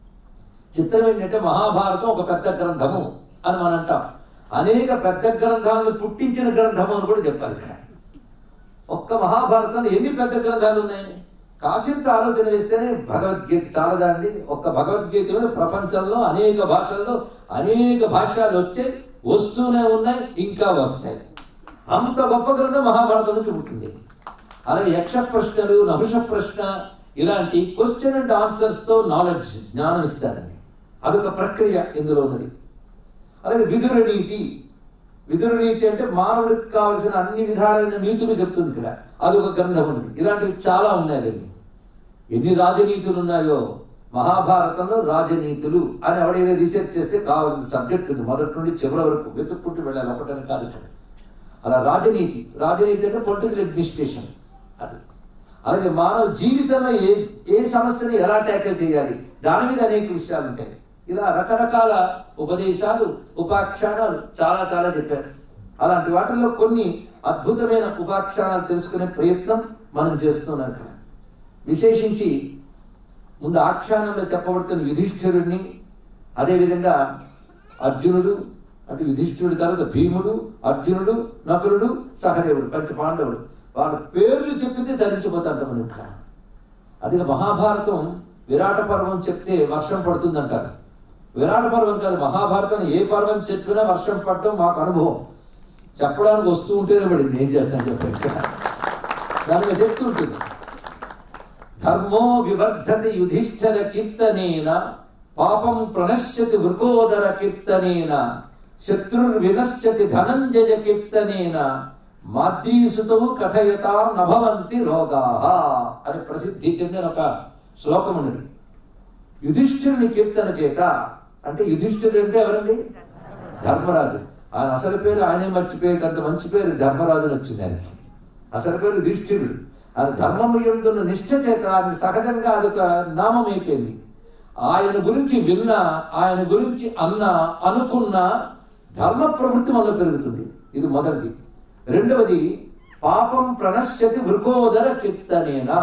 చిత్రం ఏంటంటే మహాభారతం ఒక పెద్ద గ్రంథము అని మనం అంటాం అనేక పెద్ద గ్రంథాలను పుట్టించిన గ్రంథము అని కూడా చెప్పాలి ఇక్కడ ఒక్క మహాభారతంలో ఎన్ని పెద్ద గ్రంథాలు ఉన్నాయి కాసింత ఆలోచన వేస్తేనే భగవద్గీత చాలదా అండి ఒక్క భగవద్గీత మీద ప్రపంచంలో అనేక భాషల్లో అనేక భాషలు వచ్చాయి వస్తూనే ఉన్నాయి ఇంకా వస్తాయి అంత గొప్ప గ్రంథం మహాభారతం నుంచి పుట్టింది అలాగే యక్ష ప్రశ్నలు నహుష ప్రశ్న ఇలాంటి క్వశ్చన్ అండ్ ఆన్సర్స్ తో నాలెడ్జ్ జ్ఞానం ఇస్తారండి అదొక ప్రక్రియ ఇందులో ఉన్నది అలాగే విదుర నీతి విదుర నీతి అంటే మానవుడికి కావలసిన అన్ని విధాలైన నీతులు చెప్తుంది ఇక్కడ అదొక గ్రంథం ఉన్నది ఇలాంటివి చాలా ఉన్నాయండి ఎన్ని రాజనీతులు ఉన్నాయో మహాభారతంలో రాజనీతులు అని ఎవడైనా రీసెర్చ్ చేస్తే కావాల్సిన సబ్జెక్ట్ ఉంది మొదటి నుండి చివరి వరకు వెతుక్కుంటూ వెళ్ళాలి ఒకటని కాదు ఇక్కడ అలా రాజనీతి రాజనీతి అంటే పొలిటికల్ అడ్మినిస్ట్రేషన్ అది అలాగే మానవ జీవితంలో ఏ ఏ సమస్యని ఎలా ట్యాకిల్ చేయాలి దాని మీద అనేక విషయాలు ఉంటాయి ఇలా రకరకాల ఉపదేశాలు ఉపాఖ్యానాలు చాలా చాలా చెప్పారు అలాంటి వాటిల్లో కొన్ని అద్భుతమైన ఉపాఖ్యానాలు తెలుసుకునే ప్రయత్నం మనం చేస్తున్నాం ఇక్కడ విశేషించి ముందు ఆఖ్యానంలో చెప్పబడుతున్న యుధిష్ఠిరుడిని అదేవిధంగా అర్జునుడు అంటే యుధిష్ఠిరుడి తర్వాత భీముడు అర్జునుడు నకులుడు సహదేవుడు పంచ పాండవుడు వాళ్ళ పేర్లు చెప్పితే ధరించిపోతాంట మనం ఇక్కడ అదే మహాభారతం విరాట పర్వం చెప్తే వర్షం పడుతుందంటారు విరాట పర్వం కాదు మహాభారతం ఏ పర్వం చెప్పినా వర్షం పడడం మాకు అనుభవం చెప్పడానికి వస్తూ ఉంటేనే పడింది ఏం చేస్తాను చెప్పండి దానిగా చెప్తూ ఉంటుంది ధర్మో వివర్ధతి యుధిష్ఠర కీర్తనేన పాపం ప్రణశ్యతి వృకోదర కీర్తనేన శత్రుర్ వినశ్యతి ధనంజయ కీర్తనేన మాద్రీసుతవు కథయతా నభవంతి రోగాహ అని ప్రసిద్ధి చెందిన ఒక శ్లోకం ఉన్నది యుధిష్ఠిరుని కీర్తన చేత అంటే యుధిష్ఠిరుడు అంటే ఎవరండి ధర్మరాజు ఆయన అసలు పేరు ఆయనే మర్చిపోయేటంత మంచి పేరు ధర్మరాజు అని వచ్చింది ఆయనకి అసలు పేరు యుధిష్ఠిరుడు ఆయన ధర్మము ఎందున్న నిష్ఠ చేత ఆయన సహజంగా అదొక నామం అయిపోయింది ఆయన గురించి విన్నా ఆయన గురించి అన్న అనుకున్న ధర్మ ప్రవృత్తి వల్ల పెరుగుతుంది ఇది మొదటిది రెండవది పాపం ప్రణశ్యతి వృకోదర కీర్తనేనా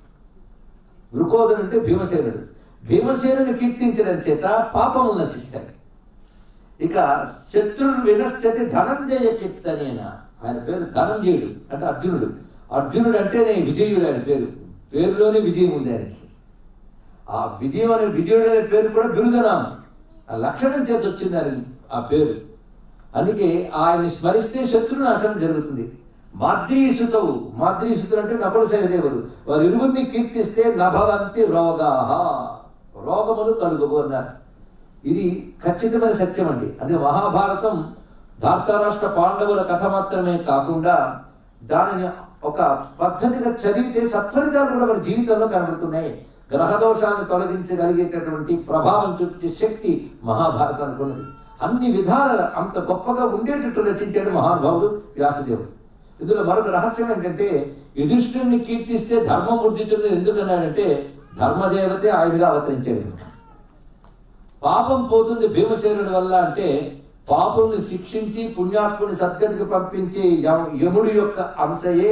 వృకోదరుడు అంటే భీమసేనుడు భీమసేనుని కీర్తించడం చేత పాపములు నశిస్తాయి ఇక శత్రుడు వినశ్యతి ధనంజయ కీర్తనేన ఆయన పేరు ధనంజయుడు అంటే అర్జునుడు అర్జునుడు అంటేనే విజయుడు ఆయన పేరు పేరులోనే విజయం ఉంది ఆయనకి ఆ విజయం అనే విజయుడు అనే పేరు కూడా బిరుదనామం ఆ లక్షణం చేత వచ్చింది ఆయన ఆ పేరు అందుకే ఆయన్ని స్మరిస్తే శత్రు నాశనం జరుగుతుంది మాద్రీసుతవు మాద్రీసుతులు అంటే నకుల సహదేవుడు వారు ఇరువురిని కీర్తిస్తే నభవంతి రోగాహ రోగములు కలుగుబో అన్నారు ఇది ఖచ్చితమైన సత్యం అండి అదే మహాభారతం ధార్తరాష్ట్ర పాండవుల కథ మాత్రమే కాకుండా దానిని ఒక పద్ధతిగా చదివితే సత్ఫలితాలు కూడా మన జీవితంలో కనబడుతున్నాయి గ్రహ దోషాన్ని తొలగించగలిగేటటువంటి ప్రభావం చూపించే శక్తి మహాభారతానికి ఉన్నది అన్ని విధాల అంత గొప్పగా ఉండేటట్టు రచించాడు మహానుభావుడు వ్యాసదేవుడు ఇందులో మరొక రహస్యం ఏంటంటే యుధిష్ఠుడిని కీర్తిస్తే ధర్మం వృద్ధి చెంది ఎందుకన్నాడంటే ధర్మదేవతే ఆయనగా అవతరించాడు కనుక పాపం పోతుంది భీమసేనుడి వల్ల అంటే పాపుల్ని శిక్షించి పుణ్యాత్ముని సద్గతికి పంపించే యమ- యముడి యొక్క అంశయే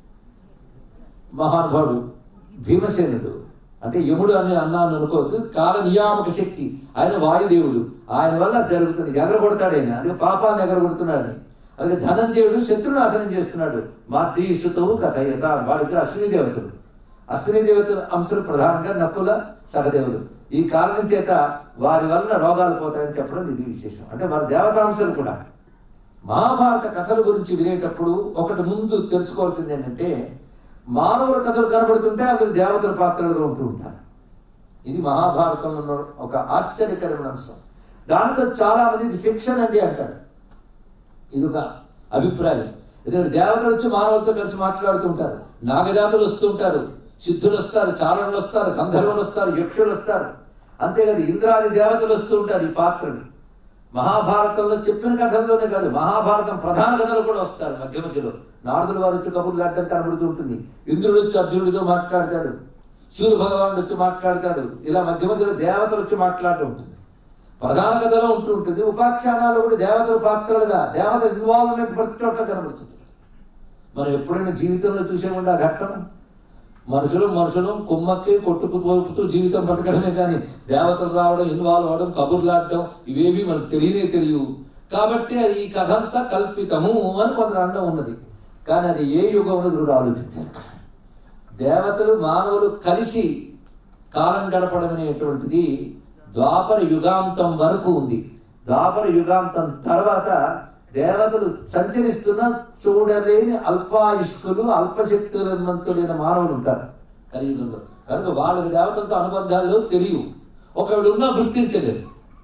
మహానుభావుడు భీమసేనుడు అంటే యముడు అని అన్నాను అనుకోవద్దు కాల నియామక శక్తి ఆయన వాయుదేవుడు ఆయన వల్ల జరుగుతుంది ఎగరగొడతాడు ఆయన అందుకే పాపాన్ని ఎగరగొడుతున్నాడని అలాగే ధనంజయుడు శత్రునాశనం చేస్తున్నాడు మాతృసుతవు కథయత వాళ్ళిద్దరు అశ్విని దేవతలు అశ్విని దేవతల అంశాలు ప్రధానంగా నక్కుల సహదేవులు ఈ కారణం చేత వారి వలన రోగాలు పోతాయని చెప్పడం ఇది విశేషం అంటే వారి దేవతాంశాలు కూడా మహాభారత కథల గురించి వినేటప్పుడు ఒకటి ముందు తెలుసుకోవాల్సింది ఏంటంటే మానవుల కథలు కనబడుతుంటే అందులో దేవతల పాత్రలుగా ఉంటూ ఉంటారు ఇది మహాభారతంలో ఉన్న ఒక ఆశ్చర్యకరమైన అంశం దానితో చాలా మంది ఇది ఫిక్షన్ అండి అంటాడు ఇది ఒక అభిప్రాయం ఎందుకంటే దేవతలు వచ్చి మానవులతో కలిసి మాట్లాడుతుంటారు నాగజాతులు వస్తుంటారు సిద్ధులు వస్తారు చారణులు వస్తారు గంధర్వులు వస్తారు యక్షులు వస్తారు అంతేకాదు ఇంద్రాది దేవతలు వస్తూ ఉంటారు ఈ పాత్రలు మహాభారతంలో చెప్పిన కథల్లోనే కాదు మహాభారతం ప్రధాన కథలు కూడా వస్తారు మధ్య మధ్యలో నారదుల వారు వచ్చి కబుర్లు ఆడటం కనబడుతూ ఉంటుంది ఇంద్రుడు వచ్చి అర్జునుడితో మాట్లాడతాడు సూర్య భగవానుడు వచ్చి మాట్లాడతాడు ఇలా మధ్య మధ్యలో దేవతలు వచ్చి మాట్లాడుతూ ఉంటుంది ప్రధాన కథలో ఉంటూ ఉంటుంది ఉపాఖ్యానాలు కూడా దేవతల పాత్రలుగా దేవత ఇన్వాల్వ్మెంట్ ప్రతి చోట్ల కనబడుతుంది మనం ఎప్పుడైనా జీవితంలో చూసేమండి ఆ ఘట్టం మనుషులు మనుషులు కుమ్మక్కి కొట్టుకు తోపుతూ జీవితం బతకడమే కానీ దేవతలు రావడం ఇన్వాల్వ్ అవడం కబుర్లాడడం ఇవేవి మనకు తెలియనే తెలియవు కాబట్టి అది ఈ కథ అంతా కల్పితము అని కొందరు అండం ఉన్నది కానీ అది ఏ యుగంలో కూడా ఆలోచించారు ఇక్కడ దేవతలు మానవులు కలిసి కాలం గడపడం అనేటువంటిది ద్వాపర యుగాంతం వరకు ఉంది ద్వాపర యుగాంతం తర్వాత దేవతలు సంచరిస్తున్న చూడలేని అల్పాయుష్కులు అల్పశక్తులైన మానవులు ఉంటారు కలియుగంలో కనుక వాళ్ళకి దేవతలతో అనుబంధాలు తెలియవు ఒకవేళ ఉన్నా గుర్తించలేదు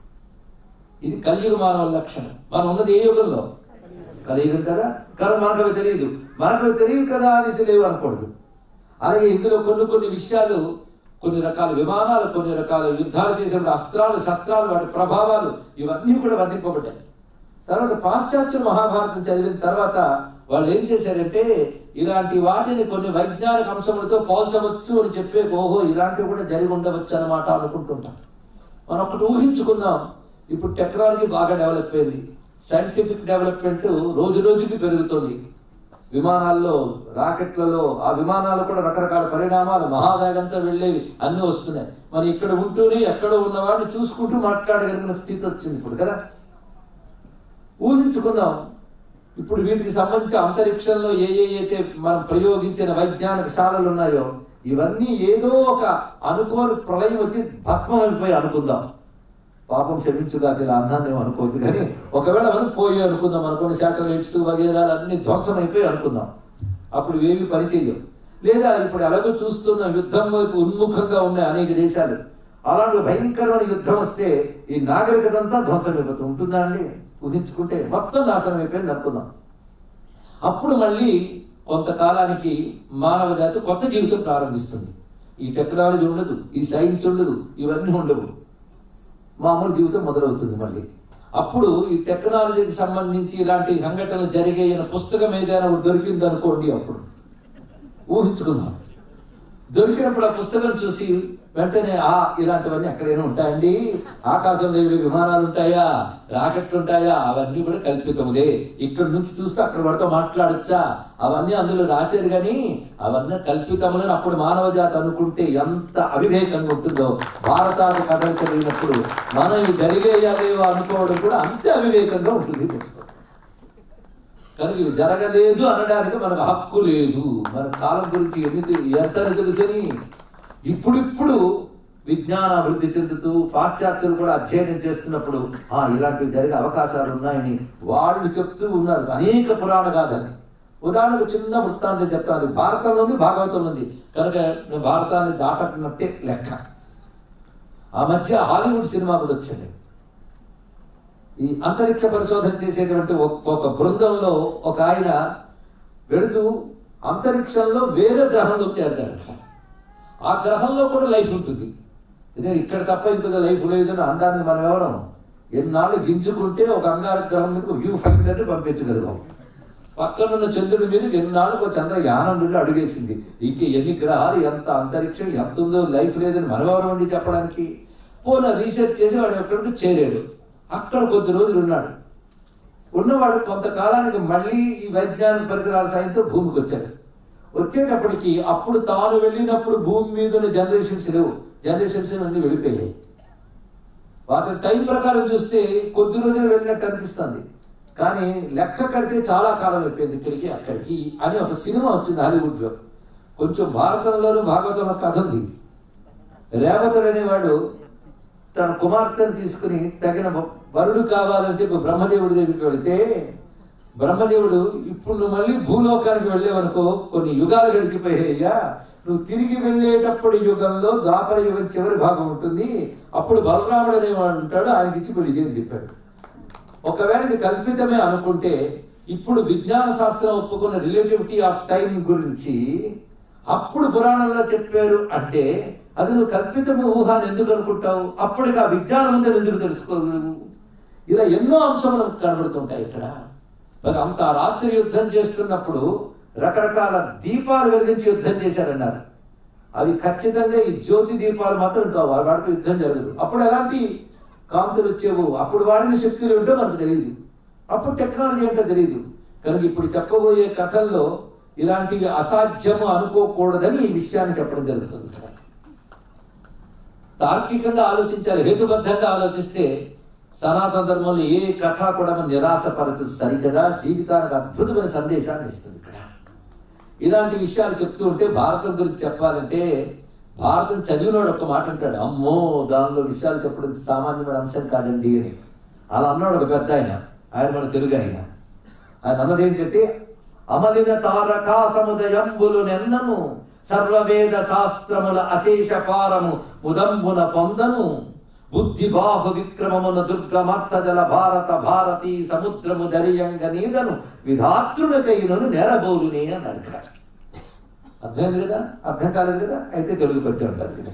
ఇది కలియుగ మానవ లక్షణం మనం ఉన్నది ఏ యుగంలో కలియుగం కదా కానీ మనకు అవి తెలియదు మనకు అవి తెలియదు కదా అనేసి లేవు అనకూడదు అలాగే ఇందులో కొన్ని కొన్ని విషయాలు కొన్ని రకాల విమానాలు కొన్ని రకాల యుద్ధాలు చేసేటువంటి అస్త్రాలు శస్త్రాలు వాటి ప్రభావాలు ఇవన్నీ కూడా వర్ణింపబడ్డాయి తర్వాత పాశ్చాత్య మహాభారతం చదివిన తర్వాత వాళ్ళు ఏం చేశారంటే ఇలాంటి వాటిని కొన్ని వైజ్ఞానిక అంశములతో పోల్చవచ్చు అని చెప్పే ఓహో ఇలాంటివి కూడా జరిగి ఉండవచ్చు అన్నమాట అనుకుంటుంటాం మనం ఒకటి ఊహించుకుందాం ఇప్పుడు టెక్నాలజీ బాగా డెవలప్ అయింది సైంటిఫిక్ డెవలప్మెంట్ రోజు రోజుకి పెరుగుతుంది విమానాల్లో రాకెట్లలో ఆ విమానాలు కూడా రకరకాల పరిణామాలు మహావేగంతో వెళ్ళేవి అన్నీ వస్తున్నాయి మరి ఇక్కడ ఉంటూనే ఎక్కడో ఉన్నవాడిని చూసుకుంటూ మాట్లాడగలిగిన స్థితి వచ్చింది ఇప్పుడు కదా ఊహించుకుందాం ఇప్పుడు వీటికి సంబంధించి అంతరిక్షంలో ఏ ఏ అయితే మనం ప్రయోగించిన వైజ్ఞానిక శాలలు ఉన్నాయో ఇవన్నీ ఏదో ఒక అనుకోని ప్రళయం వచ్చి భస్మం అయిపోయి అనుకుందాం పాపం క్షమించుగాక ఇలా అన్నాను ఏమో అనుకోవద్దు కానీ ఒకవేళ మనం పోయి అనుకుందాం అనుకోని శాటిలైట్స్ వగేరాలు అన్ని ధ్వంసం అయిపోయి అనుకుందాం అప్పుడు ఏవి పనిచేయవు లేదా ఇప్పుడు ఎలాగో చూస్తున్న యుద్ధం వైపు ఉన్ముఖంగా ఉన్నాయి అనేక దేశాలు అలాంటి భయంకరమైన యుద్ధం వస్తే ఈ నాగరికత అంతా ధ్వంసం అయిపోతుంది ఉంటుందా అండి ఊహించుకుంటే మొత్తం నాశనం అయిపోయింది అనుకుందాం అప్పుడు మళ్ళీ కొంతకాలానికి మానవ జాతి కొత్త జీవితం ప్రారంభిస్తుంది ఈ టెక్నాలజీ ఉండదు ఈ సైన్స్ ఉండదు ఇవన్నీ ఉండవు మామూలు జీవితం మొదలవుతుంది మళ్ళీ అప్పుడు ఈ టెక్నాలజీకి సంబంధించి ఇలాంటి సంఘటనలు జరిగే పుస్తకం ఏదైనా ఒకటి దొరికింది అనుకోండి అప్పుడు ఊహించుకుందాం దొరికినప్పుడు ఆ పుస్తకం చూసి వెంటనే ఆ ఇలాంటివన్నీ ఎక్కడైనా ఉంటాయండి ఆకాశంలో ఏవి విమానాలు ఉంటాయా రాకెట్లు ఉంటాయా అవన్నీ కూడా కల్పితములే ఇక్కడ నుంచి చూస్తే అక్కడ వరకు మాట్లాడచ్చా అవన్నీ అందులో రాసేది కానీ అవన్నీ కల్పితములని అప్పుడు మానవ జాతి అనుకుంటే ఎంత అవివేకంగా ఉంటుందో భారతాలు కథలు చదివినప్పుడు మనం ఇవి జరిగేయాలేవో అనుకోవడం కూడా అంతే అవివేకంగా ఉంటుంది తెలుసుకో కనుక ఇవి జరగలేదు అనడానికి మనకు హక్కు లేదు మన కాలం గురించి ఎన్ని ఎంత తెలుసని ఇప్పుడిప్పుడు విజ్ఞాన అభివృద్ధి చెందుతూ పాశ్చాత్యులు కూడా అధ్యయనం చేస్తున్నప్పుడు ఆ ఇలాంటివి జరిగే అవకాశాలు ఉన్నాయని వాళ్ళు చెప్తూ ఉన్నారు అనేక పురాణ గాథని ఉదాహరణకు చిన్న వృత్తాంతం చెప్తాను భారతంలో ఉంది భాగవతంలో ఉంది కనుక నేను భారతాన్ని దాటకున్నట్టే లెక్క ఆ మధ్య హాలీవుడ్ సినిమా కూడా వచ్చింది ఈ అంతరిక్ష పరిశోధన చేసేటువంటి ఒక- ఒక బృందంలో ఒక ఆయన వెళుతూ అంతరిక్షంలో వేరే గ్రహంలోకి చేరతాడు ఆ గ్రహంలో కూడా లైఫ్ ఉంటుంది ఇదే ఇక్కడ తప్ప ఇంకొక లైఫ్ లేదని అనడానికి మనం ఎవరం ఎన్నాళ్ళు గింజుకుంటే ఒక అంగార గ్రహం మీద వ్యూ ఫైండర్ పంపించగలిగాం పక్కనున్న చంద్రుడి మీద ఎన్నాళ్ళకు ఒక చంద్రయానం నుండి అడుగేసింది ఇంక ఎన్ని గ్రహాలు ఎంత అంతరిక్షం ఎంత ఉందో లైఫ్ లేదని మనం ఎవరం అండి చెప్పడానికి పోనా రీసెర్చ్ చేసి వాడు ఎక్కడికి చేరాడు అక్కడ కొద్ది రోజులు ఉన్నాడు ఉన్నవాడు కొంతకాలానికి మళ్ళీ ఈ వైజ్ఞానిక పరికరాల సాయంతో భూమికి వచ్చాడు వచ్చేటప్పటికి అప్పుడు తాను వెళ్ళినప్పుడు భూమి మీద ఉన్న జనరేషన్స్ లేవు జనరేషన్స్ అన్ని వెళ్ళిపోయాయి వాటి టైం ప్రకారం చూస్తే కొద్ది రోజులు వెళ్ళినట్టు అనిపిస్తుంది కానీ లెక్క కడితే చాలా కాలం అయిపోయింది ఇక్కడికి అక్కడికి అని ఒక సినిమా వచ్చింది హాలీవుడ్లో కొంచెం భారతంలోను భాగవతంలో కథ ఉంది రేవతుడు అనేవాడు తన కుమార్తెను తీసుకుని తగిన వరుడు కావాలని చెప్పి బ్రహ్మదేవుడి దగ్గరికి వెళితే బ్రహ్మదేవుడు ఇప్పుడు నువ్వు మళ్ళీ భూలోకానికి వెళ్ళేవనుకో కొన్ని యుగాలు గడిచిపోయాయ్యా నువ్వు తిరిగి వెళ్ళేటప్పుడు యుగంలో ద్వాపర యుగం చివరి భాగం ఉంటుంది అప్పుడు బలరాముడు అనేవాడు ఉంటాడు ఆయనకి ఇచ్చి పెళ్లి చేయని చెప్పాడు ఒకవేళ ఇది కల్పితమే అనుకుంటే ఇప్పుడు విజ్ఞాన శాస్త్రం ఒప్పుకున్న రిలేటివిటీ ఆఫ్ టైం గురించి అప్పుడు పురాణంలో చెప్పారు అంటే అది నువ్వు కల్పితము ఊహ అని ఎందుకు అనుకుంటావు అప్పటికి ఆ విజ్ఞానం ఉందని ఎందుకు తెలుసుకోలేవు ఇలా ఎన్నో అంశాలు మనకు కనబడుతుంటాయి ఇక్కడ మరి అంత రాత్రి యుద్ధం చేస్తున్నప్పుడు రకరకాల దీపాలు వెలిగించి యుద్ధం చేశారన్నారు అవి ఖచ్చితంగా ఈ జ్యోతి దీపాలు మాత్రం కావు వాటితో యుద్ధం జరగదు అప్పుడు ఎలాంటి కాంతులు వచ్చేవు అప్పుడు వాడిన శక్తులు ఏంటో మనకు తెలియదు అప్పుడు టెక్నాలజీ ఏంటో తెలియదు కనుక ఇప్పుడు చెప్పబోయే కథల్లో ఇలాంటివి అసాధ్యము అనుకోకూడదని ఈ విషయాన్ని చెప్పడం జరుగుతుంది ఇక్కడ తార్కికంగా ఆలోచించాలి హేతుబద్ధంగా ఆలోచిస్తే సనాతన ధర్మంలో ఏ కథ కూడా మన నిరాశపరచదు సరికదా జీవితానికి అద్భుతమైన సందేశాన్ని ఇస్తుంది ఇక్కడ ఇలాంటి విషయాలు చెప్తూ ఉంటే భారతం గురించి చెప్పాలంటే భారతం చదివినోడు ఒక్క మాట అంటాడు అమ్మో దానిలో విషయాలు చెప్పడం సామాన్యమైన అంశం కాదండి అని అలా అన్నాడు ఒక పెద్ద ఆయన ఆయన మన తెలుగు ఆయన ఆయన అన్నది ఏంటంటే అమలిన తారకా సముదయంబులు నెన్నను సర్వవేద శాస్త్రముల అశేష పారము ఉదంబున పొందను బుద్ధి బాహు విక్రమమున దుర్గమత్త జల భారత భారతీ సముద్రము దరియంగ నీదను విధాతృనకైనను నేరబోలునే అన్నాడు ఇక్కడ అర్థమైంది కదా అర్థం కాలేదు కదా అయితే తెలుగు పద్య ఉంటారు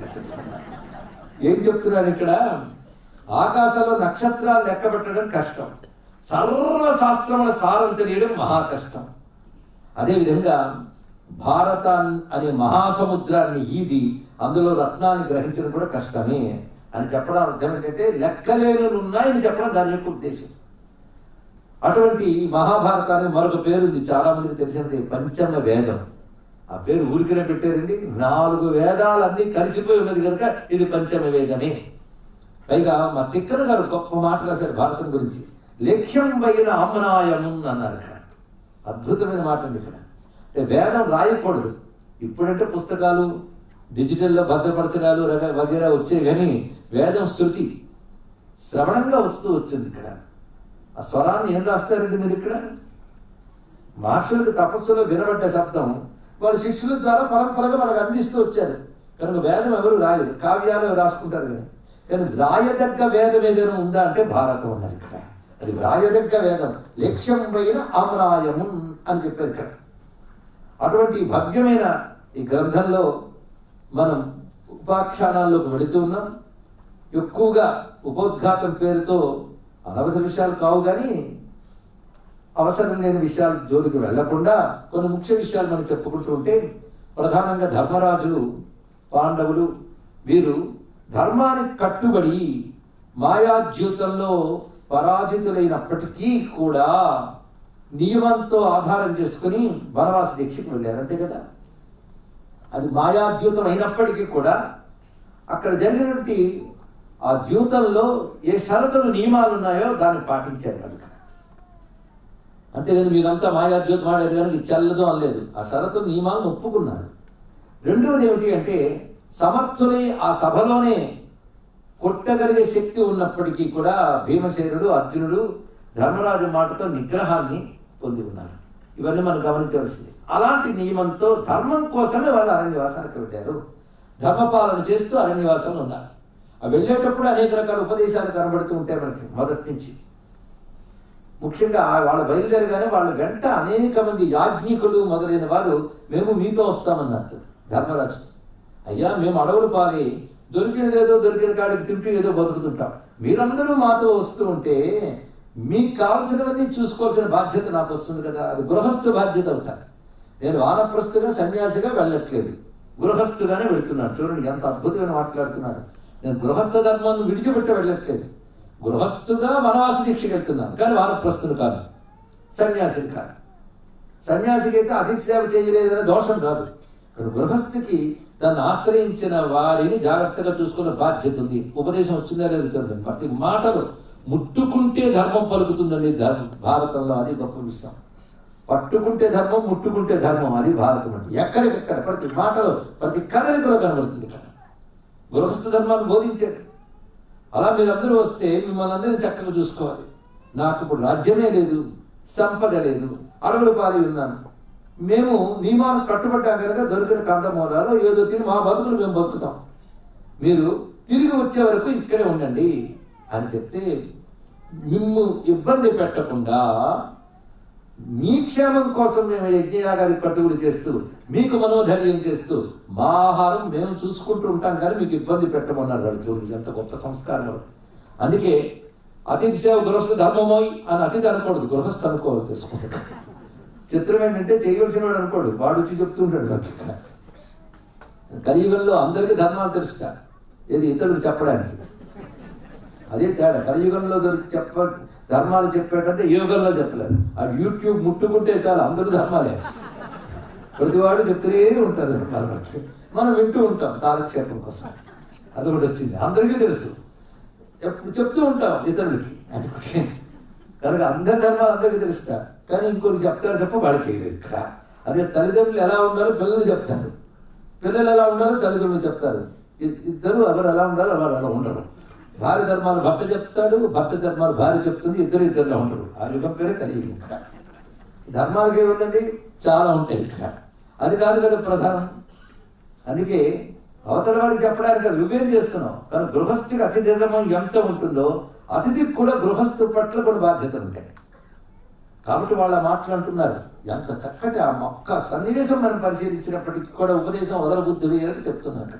ఏం చెప్తున్నారు ఇక్కడ ఆకాశంలో నక్షత్రాలు లెక్క పెట్టడం కష్టం సర్వశాస్త్రముల సారం తెలియడం మహా కష్టం అదేవిధంగా భారతాన్ అనే మహాసముద్రాన్ని ఈది అందులో రత్నాన్ని గ్రహించడం కూడా కష్టమే అని చెప్పడం అర్థం ఏంటంటే లెక్కలేని ఉన్నాయని చెప్పడం దాని యొక్క ఉద్దేశం అటువంటి ఈ మహాభారతానికి మరొక పేరు ఉంది చాలా మందికి తెలిసినది పంచమ వేదం ఆ పేరు ఊరికనే పెట్టారండి నాలుగు వేదాలన్నీ కలిసిపోయి ఉన్నది కనుక ఇది పంచమ వేదమే పైగా మా తిక్కన గారు గొప్ప మాట రాశారు భారతం గురించి లక్ష్యం పైన అమ్మనాయము అన్నారు ఇక్కడ అద్భుతమైన మాట అండి ఇక్కడ అంటే వేదం రాయకూడదు ఇప్పుడంటే పుస్తకాలు డిజిటల్లో భద్రపరచడాలు రక వగేరా వచ్చాయి కానీ వేదం శృతి శ్రవణంగా వస్తూ వచ్చింది ఇక్కడ ఆ స్వరాన్ని ఏం రాస్తారండి మీరు ఇక్కడ మహర్షులకు తపస్సులో వినబడ్డ శబ్దం వాళ్ళ శిష్యుల ద్వారా పరంపరగా మనకు అందిస్తూ వచ్చారు కనుక వేదం ఎవరు రాయరు కావ్యాలు రాసుకుంటారు కానీ కానీ రాయదగ్గ వేదం ఏదైనా ఉందా అంటే భారతం అన్నారు ఇక్కడ అది వ్రాయదగ్గ వేదం లక్ష్యం పైన ఆమ్రాయము అని చెప్పారు ఇక్కడ అటువంటి భవ్యమైన ఈ గ్రంథంలో మనం ఉపాఖ్యానాల్లోకి వెళుతూ ఉన్నాం ఎక్కువగా ఉపోద్ఘాతం పేరుతో అనవసర విషయాలు కావు కానీ అవసరం లేని విషయాలు జోలికి వెళ్లకుండా కొన్ని ముఖ్య విషయాలు మనం చెప్పుకుంటూ ఉంటే ప్రధానంగా ధర్మరాజు పాండవులు వీరు ధర్మానికి కట్టుబడి మాయాద్యూతంలో పరాజితులైనప్పటికీ కూడా నియమంతో ఆధారం చేసుకుని వనవాస దీక్షకు వెళ్ళారు అంతే కదా అది మాయాద్యూతం అయినప్పటికీ కూడా అక్కడ జరిగినటువంటి ఆ ద్యూతంలో ఏ షరతులు నియమాలు ఉన్నాయో దాన్ని పాటించారు కనుక అంతేగాని మీరంతా మాయాద్యూతం ఆడారు కనుక ఇది చల్లదు అనలేదు ఆ షరతులు నియమాలను ఒప్పుకున్నారు రెండవది ఏమిటి అంటే సమర్థులై ఆ సభలోనే కొట్టగలిగే శక్తి ఉన్నప్పటికీ కూడా భీమసేనుడు అర్జునుడు ధర్మరాజు మాటతో నిగ్రహాన్ని పొంది ఉన్నారు ఇవన్నీ మనం గమనించవలసింది అలాంటి నియమంతో ధర్మం కోసమే వాళ్ళు అరణ్యవాసానికి వెళ్ళారు ధర్మపాలన చేస్తూ అరణ్యవాసంలో ఉన్నారు ఆ వెళ్ళేటప్పుడు అనేక రకాల ఉపదేశాలు కనబడుతూ ఉంటాయి మనకి మొదటి నుంచి ముఖ్యంగా ఆ- వాళ్ళ బయలుదేరగానే వాళ్ళ వెంట అనేక మంది యాజ్ఞికులు మొదలైన వారు మేము మీతో వస్తామన్నట్టు ధర్మరాజు అయ్యా మేము అడవులు పాలి దొరికినదేదో దొరికిన కాడికి తింటూ ఏదో బతుకుతుంటాం మీరందరూ మాతో వస్తూ ఉంటే మీకు కావలసినవన్నీ చూసుకోవాల్సిన బాధ్యత నాకు వస్తుంది కదా అది గృహస్థు బాధ్యత అవుతారు నేను వానప్రస్తుగా సన్యాసిగా వెళ్ళట్లేదు గృహస్థుగానే వెళుతున్నాను చూడండి ఎంత అద్భుతమైన మాట్లాడుతున్నారు నేను గృహస్థ ధర్మాన్ని విడిచిపెట్టి వెళ్ళట్లేదు గృహస్థుగా వనవాస దీక్షకి వెళ్తున్నాను కానీ వానప్రస్తులు కాదు సన్యాసిని కాదు సన్యాసికి అయితే అతిథి సేవ చేయలేదనే దోషం రాదు ఇక్కడ గృహస్థికి తను ఆశ్రయించిన వారిని జాగ్రత్తగా చూసుకున్న బాధ్యత ఉంది ఉపదేశం వచ్చిందా లేదు చూడండి ప్రతి మాటలు ముట్టుకుంటే ధర్మం పలుకుతుందండి ధర్మం భారతంలో అది గొప్ప విషయం పట్టుకుంటే ధర్మం ముట్టుకుంటే ధర్మం అది భారతం అంటే ఎక్కడికెక్కడ ప్రతి మాటలో ప్రతి కదలికలో కనబడుతుంది ఇక్కడ గృహస్థ ధర్మాన్ని బోధించాడు అలా మీరందరూ వస్తే మిమ్మల్ని అందరినీ చక్కగా చూసుకోవాలి నాకు ఇప్పుడు రాజ్యమే లేదు సంపద లేదు అడవులు పాలి ఉన్నాను మేము నియమాలకు కట్టుబడ్డాం కనుక దొరికిన కందమూలాలు ఏదో తిని మా బతుకులు మేము బతుకుతాం మీరు తిరిగి వచ్చే వరకు ఇక్కడే ఉండండి అని చెప్తే మిమ్ము ఇబ్బంది పెట్టకుండా మీ క్షేమం కోసం మేము యజ్ఞయాగానికి కట్టుబడి చేస్తూ మీకు మనోధైర్యం చేస్తూ మా ఆహారం మేము చూసుకుంటూ ఉంటాం కానీ మీకు ఇబ్బంది పెట్టమన్నారు వాడు చూడండి ఎంత గొప్ప సంస్కారం అందుకే అతిథి సేవ గృహస్థ ధర్మమోయ్ అని అతిథి అనకూడదు గృహస్థ అనుకోవాలి తెలుసుకుంటాడు చిత్రం ఏంటంటే చేయవలసిన వాడు అనుకోడు వాడు వచ్చి చెప్తుంటాడు నాకు ఇక్కడ కలియుగంలో అందరికీ ధర్మాలు తెలుసుట ఏది ఇతరులకు చెప్పడానికి అదే తేడా కలియుగంలో దొరికి చెప్ప ధర్మాలు చెప్పేటంటే యోగంలో చెప్పలేరు ఆ యూట్యూబ్ ముట్టుకుంటే చాలు అందరూ ధర్మాలే ప్రతివాడు చెప్తూనే ఉంటారు ధర్మాలు మనకి మనం వింటూ ఉంటాం కాలక్షేపం కోసం అదొకటి వచ్చింది అందరికీ తెలుసు ఎప్పుడు చెప్తూ ఉంటాం ఇతరులకి అది ఒకటి. కనుక అందరి ధర్మాలు అందరికీ తెలుస్తా కానీ ఇంకొకరికి చెప్తారు తప్ప వాళ్ళు చేయలేదు ఇక్కడ అదే తల్లిదండ్రులు ఎలా ఉండాలో పిల్లలు చెప్తారు పిల్లలు ఎలా ఉండాలో తల్లిదండ్రులు చెప్తారు ఇ- ఇద్దరు ఎవరు ఎలా ఉండాలో ఎవరు అలా ఉండరు భార్య ధర్మాలు భర్త చెప్తాడు భర్త ధర్మాలు భార్య చెప్తుంది ఇద్దరు ఇద్దరులా ఉండరు ఆ యుగం పేరే కలిగి ఇక్కడ ధర్మాలకి ఏముందండి చాలా ఉంటాయి ఇక్కడ అది కాదు కదా ప్రధానం అందుకే అవతల వాడికి చెప్పడానికి కాదు, నువ్వేం చేస్తున్నావు కానీ గృహస్థికి అతిథి ధర్మం ఎంత ఉంటుందో అతిథికి కూడా గృహస్థు పట్ల కొన్ని బాధ్యతలు ఉంటాయి కాబట్టి వాళ్ళ మాటలు అంటున్నారు ఎంత చక్కటి ఆ మొక్క సన్నివేశం మనం పరిశీలించినప్పటికీ కూడా ఉపదేశం వదలబుద్ధి వేయాలని చెప్తున్నారు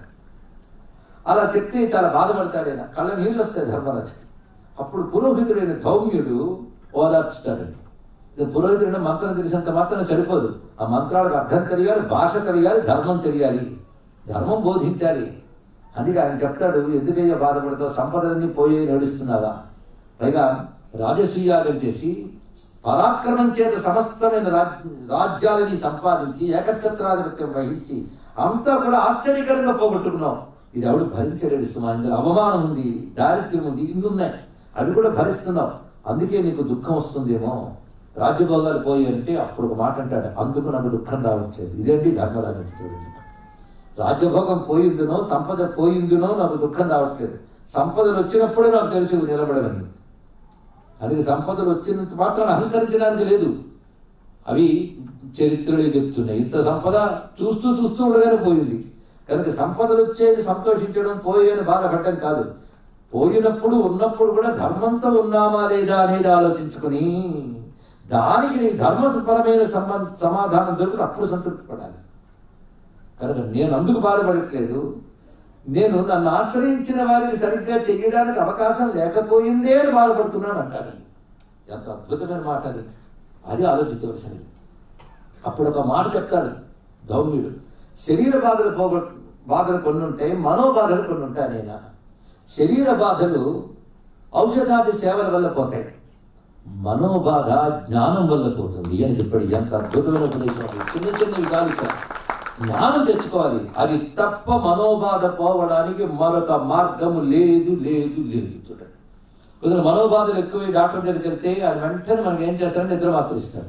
అలా చెప్తే చాలా బాధపడతాడు ఆయన కళ్ళ నీళ్ళు వస్తాయి ధర్మరాజుకి అప్పుడు పురోహితుడైన ధౌమ్యుడు ఓదార్చుతాడండి ఇది పురోహితుడైన మంత్రం తెలిసినంత మాత్రం సరిపోదు ఆ మంత్రాలకు అర్థం తెలియాలి భాష తెలియాలి ధర్మం తెలియాలి ధర్మం బోధించాలి అందుకే ఆయన చెప్తాడు ఎందుకయ్యా బాధపడతావు సంపదలన్నీ పోయి నడుస్తున్నావా పైగా రాజసూయాగం చేసి పరాక్రమం చేత సమస్తమైన రాజ్ రాజ్యాలని సంపాదించి ఏకఛత్రాధిపత్యం వహించి అంతా కూడా ఆశ్చర్యకరంగా పోగొట్టుకున్నాం ఇది ఎవడు భరించలేడు సుమా ఇందులో అవమానం ఉంది దారిద్ర్యం ఉంది ఇన్ని ఉన్నాయి అవి కూడా భరిస్తున్నాం అందుకే నీకు దుఃఖం వస్తుందేమో రాజ్యభోగాలు పోయి అంటే అప్పుడు ఒక మాట అంటాడు అందుకు నాకు దుఃఖం రావట్లేదు ఇదేంటి ధర్మరాజు అంటే చూడండి రాజ్యభోగం పోయిందునో సంపద పోయిందునో నాకు దుఃఖం రావట్లేదు సంపదలు వచ్చినప్పుడే నాకు తెలిసి ఇవి నిలబడవని అందుకే సంపదలు వచ్చినంత మాత్రం అహంకరించడానికి లేదు అవి చరిత్రలే చెప్తున్నాయి ఇంత సంపద చూస్తూ చూస్తూ ఉండగానే పోయింది కనుక సంపదలు వచ్చేది సంతోషించడం పోయేని బాధపడడం కాదు పోయినప్పుడు ఉన్నప్పుడు కూడా ధర్మంతో ఉన్నామా లేదా అనేది ఆలోచించుకుని దానికి నీ ధర్మపరమైన సంబంధ సమాధానం దొరికి అప్పుడు సంతృప్తి పడాలి కనుక నేను అందుకు బాధపడట్లేదు నేను నన్ను ఆశ్రయించిన వారికి సరిగ్గా చేయడానికి అవకాశం లేకపోయిందే అని బాధపడుతున్నాను అంటాడండి ఎంత అద్భుతమైన మాట అది అది ఆలోచించవలసింది అప్పుడు ఒక మాట చెప్తాడు ధౌమ్యుడు శరీర బాధలు పోగొ బాధలు కొన్ని ఉంటాయి మనోబాధలు కొన్ని ఉంటాయి నేను శరీర బాధలు ఔషధాది సేవల వల్ల పోతాయి మనోబాధ జ్ఞానం వల్ల పోతుంది అని చెప్పాడు ఎంత అద్భుతమైన ఉపదేశం అది. చిన్న చిన్నవి కాదు ఇక్కడ జ్ఞానం తెచ్చుకోవాలి అది తప్ప మనోబాధ పోవడానికి మరొక మార్గము లేదు లేదు లేదు చూడండి కొందరు మనోబాధలు ఎక్కువ డాక్టర్ దగ్గరికి వెళ్తే ఆయన వెంటనే మనకి ఏం చేస్తారంటే నిద్ర మాత్రం ఇస్తారు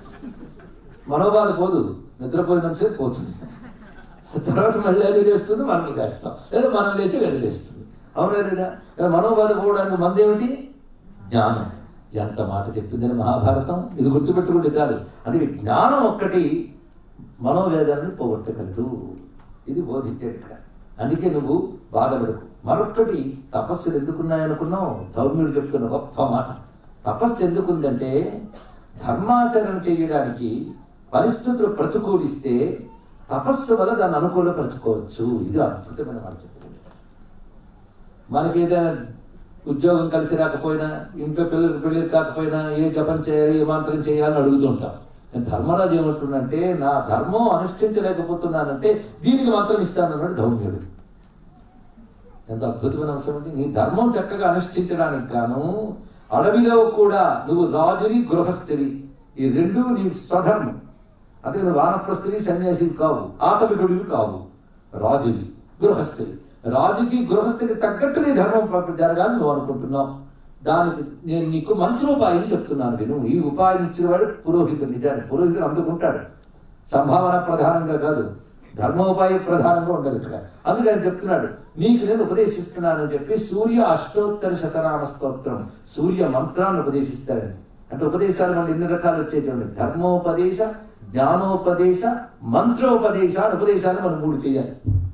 మనోబాధ పోదు నిద్రపోయినంతసేపు పోతుంది తర్వాత మళ్ళీ అది లేస్తుంది మనం లేస్తాం లేదా మనం లేచి వెదిలేస్తుంది అవునా లేదా లేదా మనోబాధ పోవడానికి మంది ఏమిటి జ్ఞానం ఎంత మాట చెప్పిందని మహాభారతం ఇది గుర్తుపెట్టుకుంటే చాలు అందుకే జ్ఞానం ఒక్కటి మనోవేదాన్ని పోగొట్టగలదు ఇది బోధించాడు ఇక్కడ అందుకే నువ్వు బాధపడకు మరొక్కటి తపస్సులు ఎందుకున్నాయనుకున్నావు ధౌమ్యుడు చెప్తున్న గొప్ప మాట తపస్సు ఎందుకుందంటే ధర్మాచరణ చేయడానికి పరిస్థితులు ప్రతికూలిస్తే తపస్సు వల్ల దాన్ని అనుకూలపరచుకోవచ్చు ఇది అద్భుతమైన మాట చెప్తుంది మనకి ఏదైనా ఉద్యోగం కలిసి రాకపోయినా ఇంట్లో పిల్లలకు పెళ్లి కాకపోయినా ఏ జపం చేయాలి ఏ మంత్రం చేయాలని అడుగుతుంటాం నేను ధర్మరాజు ఏమంటుండంటే నా ధర్మం అనుష్ఠించలేకపోతున్నానంటే దీనికి మాత్రం ఇస్తానన్నాడు ధౌమ్యుడు ఎంత అద్భుతమైన అంశం అండి నీ ధర్మం చక్కగా అనుష్ఠించడానికి గాను అడవిలో కూడా నువ్వు రాజుని గృహస్థివి ఈ రెండు నీ స్వధర్మం అదే నువ్వు వానప్రస్థివి సన్యాసివి కావు ఆటవికుడివి కావు రాజువి గృహస్థివి రాజుకి గృహస్థికి తగ్గట్టు నీ ధర్మం పట్ల జరగాలని నువ్వు అనుకుంటున్నావు దానికి నేను నీకు మంత్రోపాయం చెప్తున్నాను విను ఈ ఉపాయం ఇచ్చిన వాడు పురోహితుడు నిజానికి పురోహితుడు అందుకుంటాడు సంభావన ప్రధానంగా కాదు ధర్మోపాయ ప్రధానంగా ఉండదు ఇక్కడ అందుకని చెప్తున్నాడు నీకు నేను ఉపదేశిస్తున్నానని చెప్పి సూర్య అష్టోత్తర శతనామ స్తోత్రం సూర్య మంత్రాన్ని ఉపదేశిస్తాడని అంటే ఉపదేశాలు మళ్ళీ ఎన్ని రకాలు వచ్చే చూడండి ధర్మోపదేశ జ్ఞానోపదేశ మంత్రోపదేశాలు ఉపదేశాలు మనం మూడు చేయాలి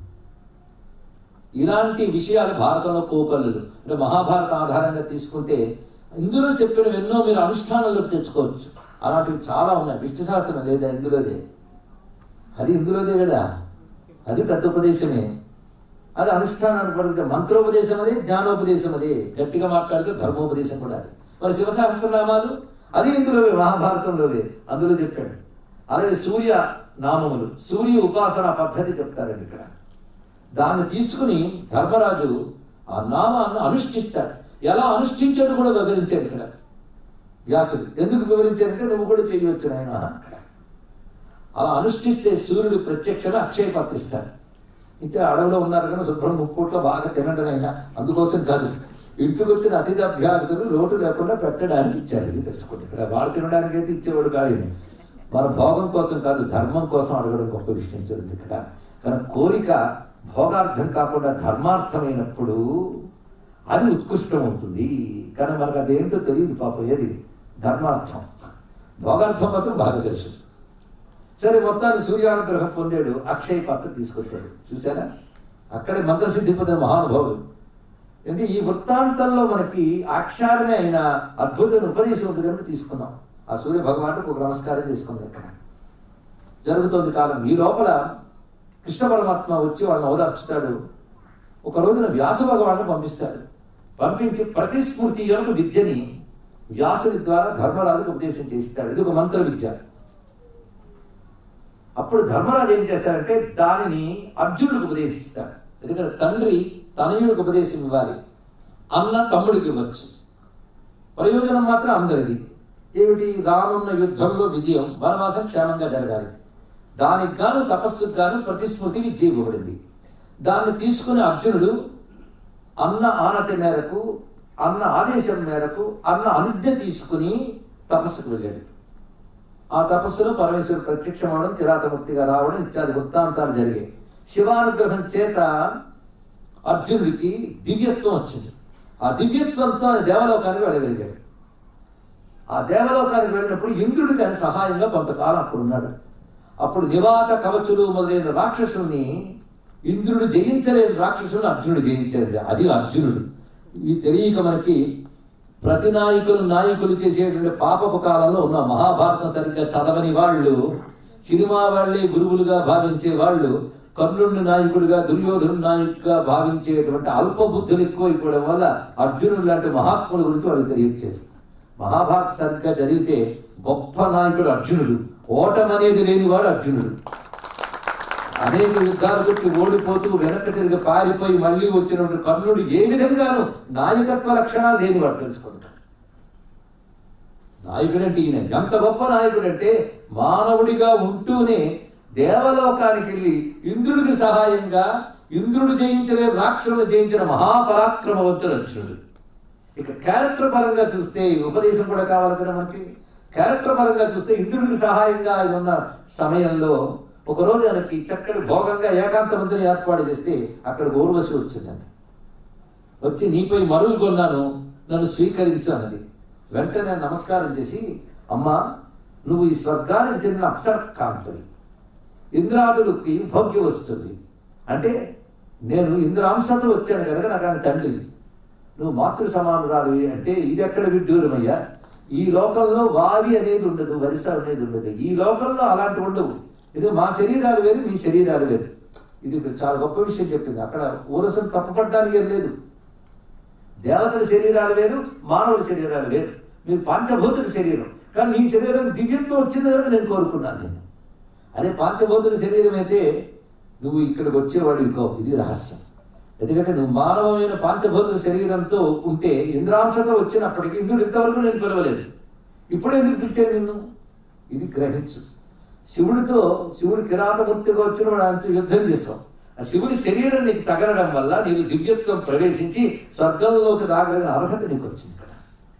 ఇలాంటి విషయాలు భారతంలో కోకల్లులు అంటే మహాభారత ఆధారంగా తీసుకుంటే ఇందులో చెప్పినవి ఎన్నో మీరు అనుష్ఠానంలోకి తెచ్చుకోవచ్చు అలాంటివి చాలా ఉన్నాయి విష్ణు శాస్త్రం లేదా ఇందులోదే అది ఇందులోదే కదా అది పెద్ద ఉపదేశమే అది అనుష్ఠానానికి పడితే మంత్రోపదేశం అది జ్ఞానోపదేశం అది గట్టిగా మాట్లాడితే ధర్మోపదేశం కూడా అది మరి శివసహస్రనామాలు అది ఇందులోవే మహాభారతంలోవే అందులో చెప్పాడు అలాగే సూర్య నామములు సూర్య ఉపాసన పద్ధతి చెప్తారండి ఇక్కడ దాన్ని తీసుకుని ధర్మరాజు ఆ నామాన్ని అనుష్ఠిస్తాడు ఎలా అనుష్ఠించాడు కూడా వివరించాడు ఇక్కడ వ్యాసుడు ఎందుకు వివరించాడంటే నువ్వు కూడా చేయవచ్చు నాయన అక్కడ అలా అనుష్ఠిస్తే సూర్యుడు ప్రత్యక్షంగా అక్షయ ఇస్తాడు ఇచ్చే అడవిలో ఉన్నారు కానీ శుభ్రం ముప్పూట్లో బాగా తినండి అయినా అందుకోసం కాదు ఇంటికి వచ్చిన అతిథి అభ్యర్థులు లోటు లేకుండా పెట్టడానికి ఇచ్చారు ఇది తెలుసుకోండి ఇక్కడ వాళ్ళు తినడానికి అయితే ఇచ్చేవాడు కాదు ఈయన. మన భోగం కోసం కాదు ధర్మం కోసం అడగడం గొప్ప విషయం చూడండి ఇక్కడ కానీ కోరిక భోగార్థం కాకుండా ధర్మార్థమైనప్పుడు అది ఉత్కృష్టమవుతుంది కానీ మనకు అదేంటో తెలియదు పాపం ఏది ధర్మార్థం భోగార్థం మాత్రం బాగా తెలుసు సరే మొత్తాన్ని సూర్యానుగ్రహం పొందాడు అక్షయ పాత్ర తీసుకొచ్చాడు చూసారా అక్కడే మంత్రసిద్ధి పొందిన మహానుభావుడు అంటే ఈ వృత్తాంతంలో మనకి అక్షారమే అయిన అద్భుతమైన ఉపదేశం ఉంది కనుక తీసుకున్నాం ఆ సూర్య భగవానుడికి ఒక నమస్కారం చేసుకుంది ఇక్కడ జరుగుతోంది కాలం ఈ లోపల కృష్ణ పరమాత్మ వచ్చి వాళ్ళని ఓదార్చుతాడు ఒక రోజున వ్యాస భగవాన్ని పంపిస్తాడు పంపించి ప్రతిస్ఫూర్తి యొక్క విద్యని వ్యాసుని ద్వారా ధర్మరాజుకు ఉపదేశం చేస్తాడు ఇది ఒక మంత్ర విద్య అప్పుడు ధర్మరాజు ఏం చేస్తాడంటే దానిని అర్జునుడికి ఉపదేశిస్తాడు ఎందుకంటే తండ్రి తనయుడికి ఉపదేశం ఇవ్వాలి అన్న తమ్ముడికి ఇవ్వచ్చు ప్రయోజనం మాత్రం అందరిది ఏమిటి రానున్న యుద్ధంలో విజయం వనవాసం క్షేమంగా జరగాలి దానికి గాను తపస్సుకు గాను ప్రతిస్మృతి విద్య ఇవ్వబడింది దాన్ని తీసుకుని అర్జునుడు అన్న ఆనతి మేరకు అన్న ఆదేశం మేరకు అన్న అనుజ్ఞ తీసుకుని తపస్సుకు వెళ్ళాడు ఆ తపస్సులో పరమేశ్వరుడు ప్రత్యక్షం అవడం కిరాతమూర్తిగా రావడం ఇత్యాది వృత్తాంతాలు జరిగాయి శివానుగ్రహం చేత అర్జునుడికి దివ్యత్వం వచ్చింది ఆ దివ్యత్వంతో ఆయన దేవలోకానికి వెళ్ళగలిగాడు ఆ దేవలోకానికి వెళ్ళినప్పుడు ఇంద్రుడికి ఆయన సహాయంగా కొంతకాలం అప్పుడు ఉన్నాడు అప్పుడు నివాత కవచులు మొదలైన రాక్షసుల్ని ఇంద్రుడు జయించలేని రాక్షసులను అర్జునుడు జయించాడు అది అర్జునుడు ఇవి తెలియక మనకి ప్రతి నాయకులు నాయకులు చేసేటువంటి పాపపు కాలంలో ఉన్న మహాభారతం సరిగ్గా చదవని వాళ్ళు సినిమా వాళ్ళే గురువులుగా భావించే వాళ్ళు కర్ణుడిని నాయకుడిగా దుర్యోధను నాయకుడిగా భావించేటువంటి అల్ప బుద్ధులు ఎక్కువైపోవడం వల్ల అర్జునుడు లాంటి మహాత్ముల గురించి వాళ్ళకి తెలియట్లేదు మహాభారత సరిగ్గా చదివితే గొప్ప నాయకుడు అర్జునుడు ఓటమనేది లేనివాడు అర్జునుడు అనేక యుద్ధాలు కొట్టి ఓడిపోతూ వెనక్కి తిరిగి పారిపోయి మళ్ళీ వచ్చినటువంటి కర్ణుడు ఏ విధంగానూ నాయకత్వ లక్షణాలు లేని వాడు తెలుసుకుంటాడు నాయకుడంటే ఈయన ఎంత గొప్ప నాయకుడంటే మానవుడిగా ఉంటూనే దేవలోకానికి వెళ్ళి ఇంద్రుడికి సహాయంగా ఇంద్రుడు జయించిన రాక్షసులు జయించిన మహాపరాక్రమవంతుడు అర్జునుడు ఇక క్యారెక్టర్ పరంగా చూస్తే ఈ ఉపదేశం కూడా కావాలి కదా మనకి క్యారెక్టర్ పరంగా చూస్తే ఇంద్రుడికి సహాయంగా ఆయన ఉన్న సమయంలో ఒకరోజు ఆయనకి చక్కటి భోగంగా ఏకాంతమంతుని ఏర్పాటు చేస్తే అక్కడ ఊర్వశి వచ్చిందండి వచ్చి నీపై మరులు కొన్నాను నన్ను స్వీకరించు అన్నది వెంటనే నమస్కారం చేసి అమ్మా నువ్వు ఈ స్వర్గానికి చెందిన అప్సర కాంతులు ఇంద్రాదులకి భోగ్యం వస్తుంది అంటే నేను ఇంద్రాంశంతో వచ్చాను కనుక నాకు ఆయన తండ్రి నువ్వు మాతృ సమానురాలివి అంటే ఇది ఎక్కడ విడ్డూరమయ్యా ఈ లోకంలో వావి అనేది ఉండదు వరిస అనేది ఉండదు ఈ లోకంలో అలాంటివి ఉండవు ఇది మా శరీరాలు వేరు మీ శరీరాలు వేరు ఇది ఇక్కడ చాలా గొప్ప విషయం చెప్పింది అక్కడ ఊరసం తప్పుపడడానికి ఏం లేదు దేవతల శరీరాలు వేరు మానవుల శరీరాలు వేరు మీరు పంచభూతుల శరీరం కానీ నీ శరీరం దివ్యంతో వచ్చింది కనుక నేను కోరుకున్నాను నేను అదే పంచభూతుల శరీరం అయితే నువ్వు ఇక్కడికి వచ్చేవాడు ఇంకో ఇది రహస్యం ఎందుకంటే నువ్వు మానవమైన పంచభూతుల శరీరంతో ఉంటే ఇంద్రాంశతో వచ్చినప్పటికీ ఇంద్రుడు ఇంతవరకు నేను పిలవలేదు ఇప్పుడు ఎందుకు పిలిచాను నిన్ను ఇది గ్రహించు శివుడితో శివుడు కిరాతమూర్తిగా వచ్చిన వాడు ఆయనతో యుద్ధం చేస్తాం ఆ శివుడి శరీరం నీకు తగలడం వల్ల నీకు దివ్యత్వం ప్రవేశించి స్వర్గంలోకి రాగలిగిన అర్హత నీకు వచ్చింది కదా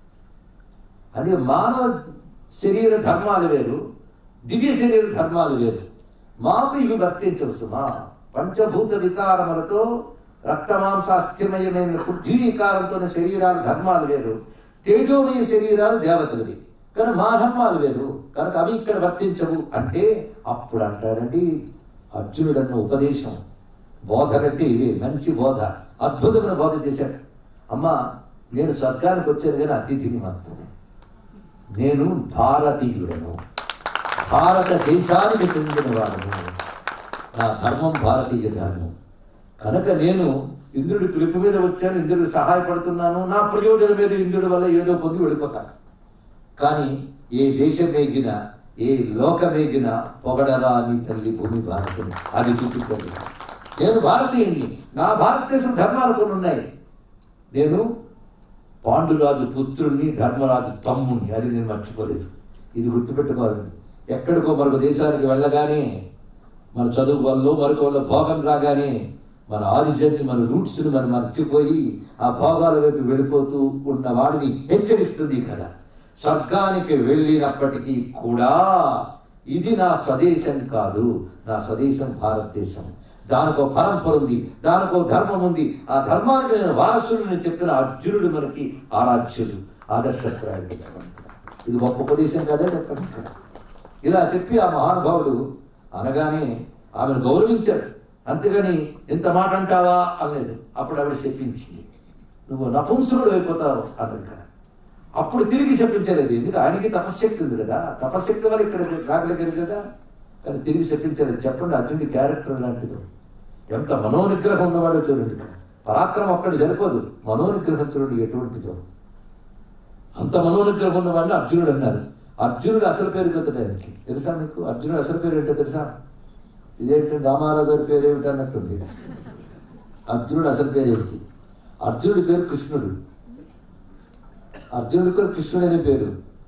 అదే మానవ శరీర ధర్మాలు వేరు దివ్య శరీర ధర్మాలు వేరు మాకు ఇవి వర్తించవు సుమా పంచభూత వికారములతో రక్తమాంసాస్థిమయమైన పృథ్వీ వికారంతో శరీరాలు ధర్మాలు వేరు తేజోమయ శరీరాలు దేవతలవి కానీ మా ధర్మాలు వేరు కనుక అవి ఇక్కడ వర్తించవు అంటే అప్పుడు అంటాడండి అర్జునుడన్న ఉపదేశం బోధనంటే ఇవి మంచి బోధ అద్భుతమైన బోధ చేశాడు అమ్మా నేను స్వర్గానికి వచ్చాను కానీ అతిథిని మాత్రమే నేను భారతీయుడను భారతదేశానికి చెందిన వాడను నా ధర్మం భారతీయ ధర్మం కనుక నేను ఇంద్రుడి పిలుపు మీద వచ్చాను ఇంద్రుడికి సహాయపడుతున్నాను నా ప్రయోజనం మీద ఇంద్రుడి వల్ల ఏదో పొంది వెళ్ళిపోతాను కానీ ఏ దేశం మేగినా ఏ లోకమేగినా పొగడరా నీ తల్లి భూమి భారతిని అది చూపుతుంది నేను భారతీయుణ్ణి నా భారతదేశం ధర్మాలు కొన్ని ఉన్నాయి నేను పాండురాజు పుత్రుణ్ణి ధర్మరాజు తమ్ముణ్ణి అది నేను మర్చిపోలేదు ఇది గుర్తుపెట్టుకోవాలండి ఎక్కడికో మరొక దేశానికి వెళ్ళగానే మన చదువు వల్ల మరొక వల్ల భోగం రాగానే మన ఆరిజన్ని మన రూట్స్ని మనం మర్చిపోయి ఆ భోగాల వైపు వెళ్ళిపోతూ ఉన్న వాడిని హెచ్చరిస్తుంది కదా స్వర్గానికి వెళ్ళినప్పటికీ కూడా ఇది నా స్వదేశం కాదు నా స్వదేశం భారతదేశం దానికో పరంపర ఉంది దానికో ధర్మం ఉంది ఆ ధర్మానికి నేను వారసుడిని చెప్పిన అర్జునుడు మనకి ఆరాధ్యుడు ఆదర్శప్రాయుడు ఇది గొప్ప ఉపదేశం కదే చెప్పండి ఇక్కడ ఇలా చెప్పి ఆ మహానుభావుడు అనగానే ఆమెను గౌరవించాడు అంతేగాని ఎంత మాట అంటావా అనలేదు అప్పుడు ఆవిడ చెప్పించింది నువ్వు నపుంసకుడు అయిపోతావు అన్నది ఇక్కడ అప్పుడు తిరిగి చెప్పించలేదు ఎందుకు ఆయనకి తపశ్శక్తి ఉంది కదా తపశ్శక్తి వల్ల ఇక్కడ రాగలిగారు కదా కానీ తిరిగి చెప్పించలేదు చెప్పండి అర్జునుడి క్యారెక్టర్ లాంటిది ఎంత మనోనిగ్రహం ఉన్నవాడో చూడండి ఇక్కడ పరాక్రమం ఒక్కటి సరిపోదు మనోనిగ్రహం చూడండి ఎటువంటిదో అంత మనోనిగ్రహం ఉన్నవాడిని అర్జునుడు అన్నారు అర్జునుడు అసలు పేరు కదండి ఆయనకి తెలుసా మీకు అర్జునుడు అసలు పేరు ఏంటో తెలుసా ఇదేంటి రామారావు గారి పేరు ఏమిటి అన్నట్టుంది అర్జునుడు అసలు పేరు ఏమిటి అర్జునుడి పేరు కృష్ణుడు అర్జునుడికి కూడా కృష్ణుడు అనే పేరు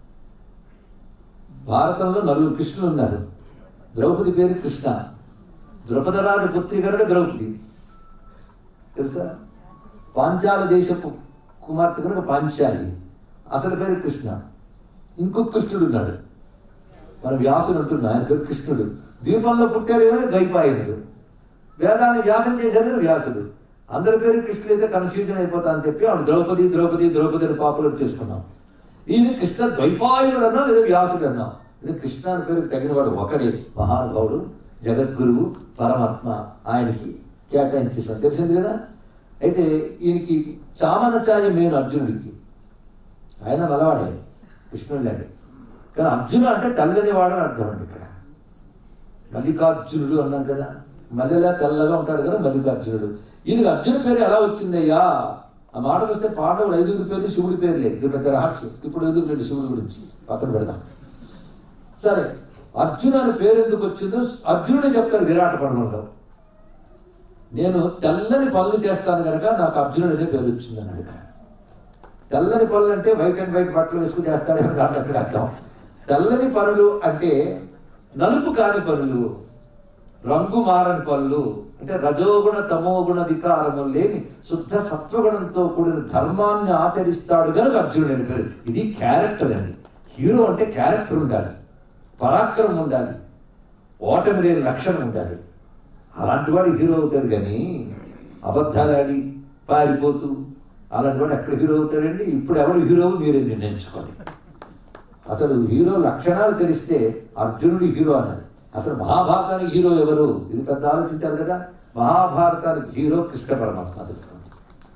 భారతంలో నలుగురు కృష్ణులు ఉన్నారు ద్రౌపది పేరు కృష్ణ ద్రౌపదరాజు పుత్రి కనుక ద్రౌపది తెలుసా పాంచాల దేశపు కుమార్తె కనుక పాంచాలి అసలు పేరు కృష్ణ ఇంకొక కృష్ణుడు ఉన్నాడు మన వ్యాసుడు అంటున్నా ఆయన పేరు కృష్ణుడు దీపంలో పుట్టాడు కానీ ద్వైపాయనుడు వేదాన్ని వ్యాసం చేశాడు వ్యాసుడు అందరి పేరు కృష్ణుడు అయితే కన్ఫ్యూజన్ అయిపోతా అని చెప్పి ఆవిడ ద్రౌపది ద్రౌపది ద్రౌపది అని పాపులర్ చేసుకున్నాం ఈయన కృష్ణ ద్వైపాయనుడు అన్నా లేదా వ్యాసుడు అన్నా ఇది కృష్ణ అని పేరుకి తగినవాడు ఒకడే మహానుభావుడు జగద్గురువు పరమాత్మ ఆయనకి కేటాయించేసాం తెలిసింది కదా అయితే ఈయనకి చామన ఛాయ మేను అర్జునుడికి ఆయన నల్లవాడే కృష్ణుడు లేడు కానీ అర్జును అంటే తెల్లని వాడని అర్థం అండి ఇక్కడ మల్లికార్జునుడు అన్నాం కదా మల్లెలా తెల్లగా ఉంటాడు కదా మల్లికార్జునుడు ఈయనకి అర్జున పేరు ఎలా వచ్చిందయ్యా ఆ మాట వస్తే పాండవులు ఐదుగురు పేర్లు శివుడి పేర్లే ఇది పెద్ద రహస్యం ఇప్పుడు ఎందుకు లేదు శివుడి గురించి పక్కన పెడదాం సరే అర్జున అని పేరు ఎందుకు వచ్చిందో అర్జునుడే చెప్తాడు విరాట పర్వంలో నేను తెల్లని పనులు చేస్తాను కనుక నాకు అర్జునుడు అనే పేరు వచ్చింది అన్నాడు ఇక్కడ తెల్లని పనులు అంటే వైట్ అండ్ వైట్ బట్టలు వేసుకుని చేస్తాడని కాదు అక్కడ అర్థం తెల్లని పనులు అంటే నలుపు కాని పనులు రంగు మారని పనులు అంటే రజోగుణ తమోగుణ వికారము లేని శుద్ధ సత్వగుణంతో కూడిన ధర్మాన్ని ఆచరిస్తాడు కనుక అర్జునుడు అని పేరు ఇది క్యారెక్టర్ అండి హీరో అంటే క్యారెక్టర్ ఉండాలి పరాక్రమం ఉండాలి ఓటమి లేని లక్షణం ఉండాలి అలాంటి వాడు హీరో అవుతాడు కానీ అబద్ధాలాడి పారిపోతూ అలాంటి వాడు ఎక్కడ హీరో అవుతాడండి ఇప్పుడు ఎవరు హీరో మీరే నిర్ణయించుకోండి అసలు హీరో లక్షణాలు తెలిస్తే అర్జునుడు హీరో అన్నది అసలు మహాభారతానికి హీరో ఎవరు ఇది పెద్ద ఆలోచించారు కదా మహాభారతానికి హీరో కృష్ణ పరమాత్మ తెలుసుకోండి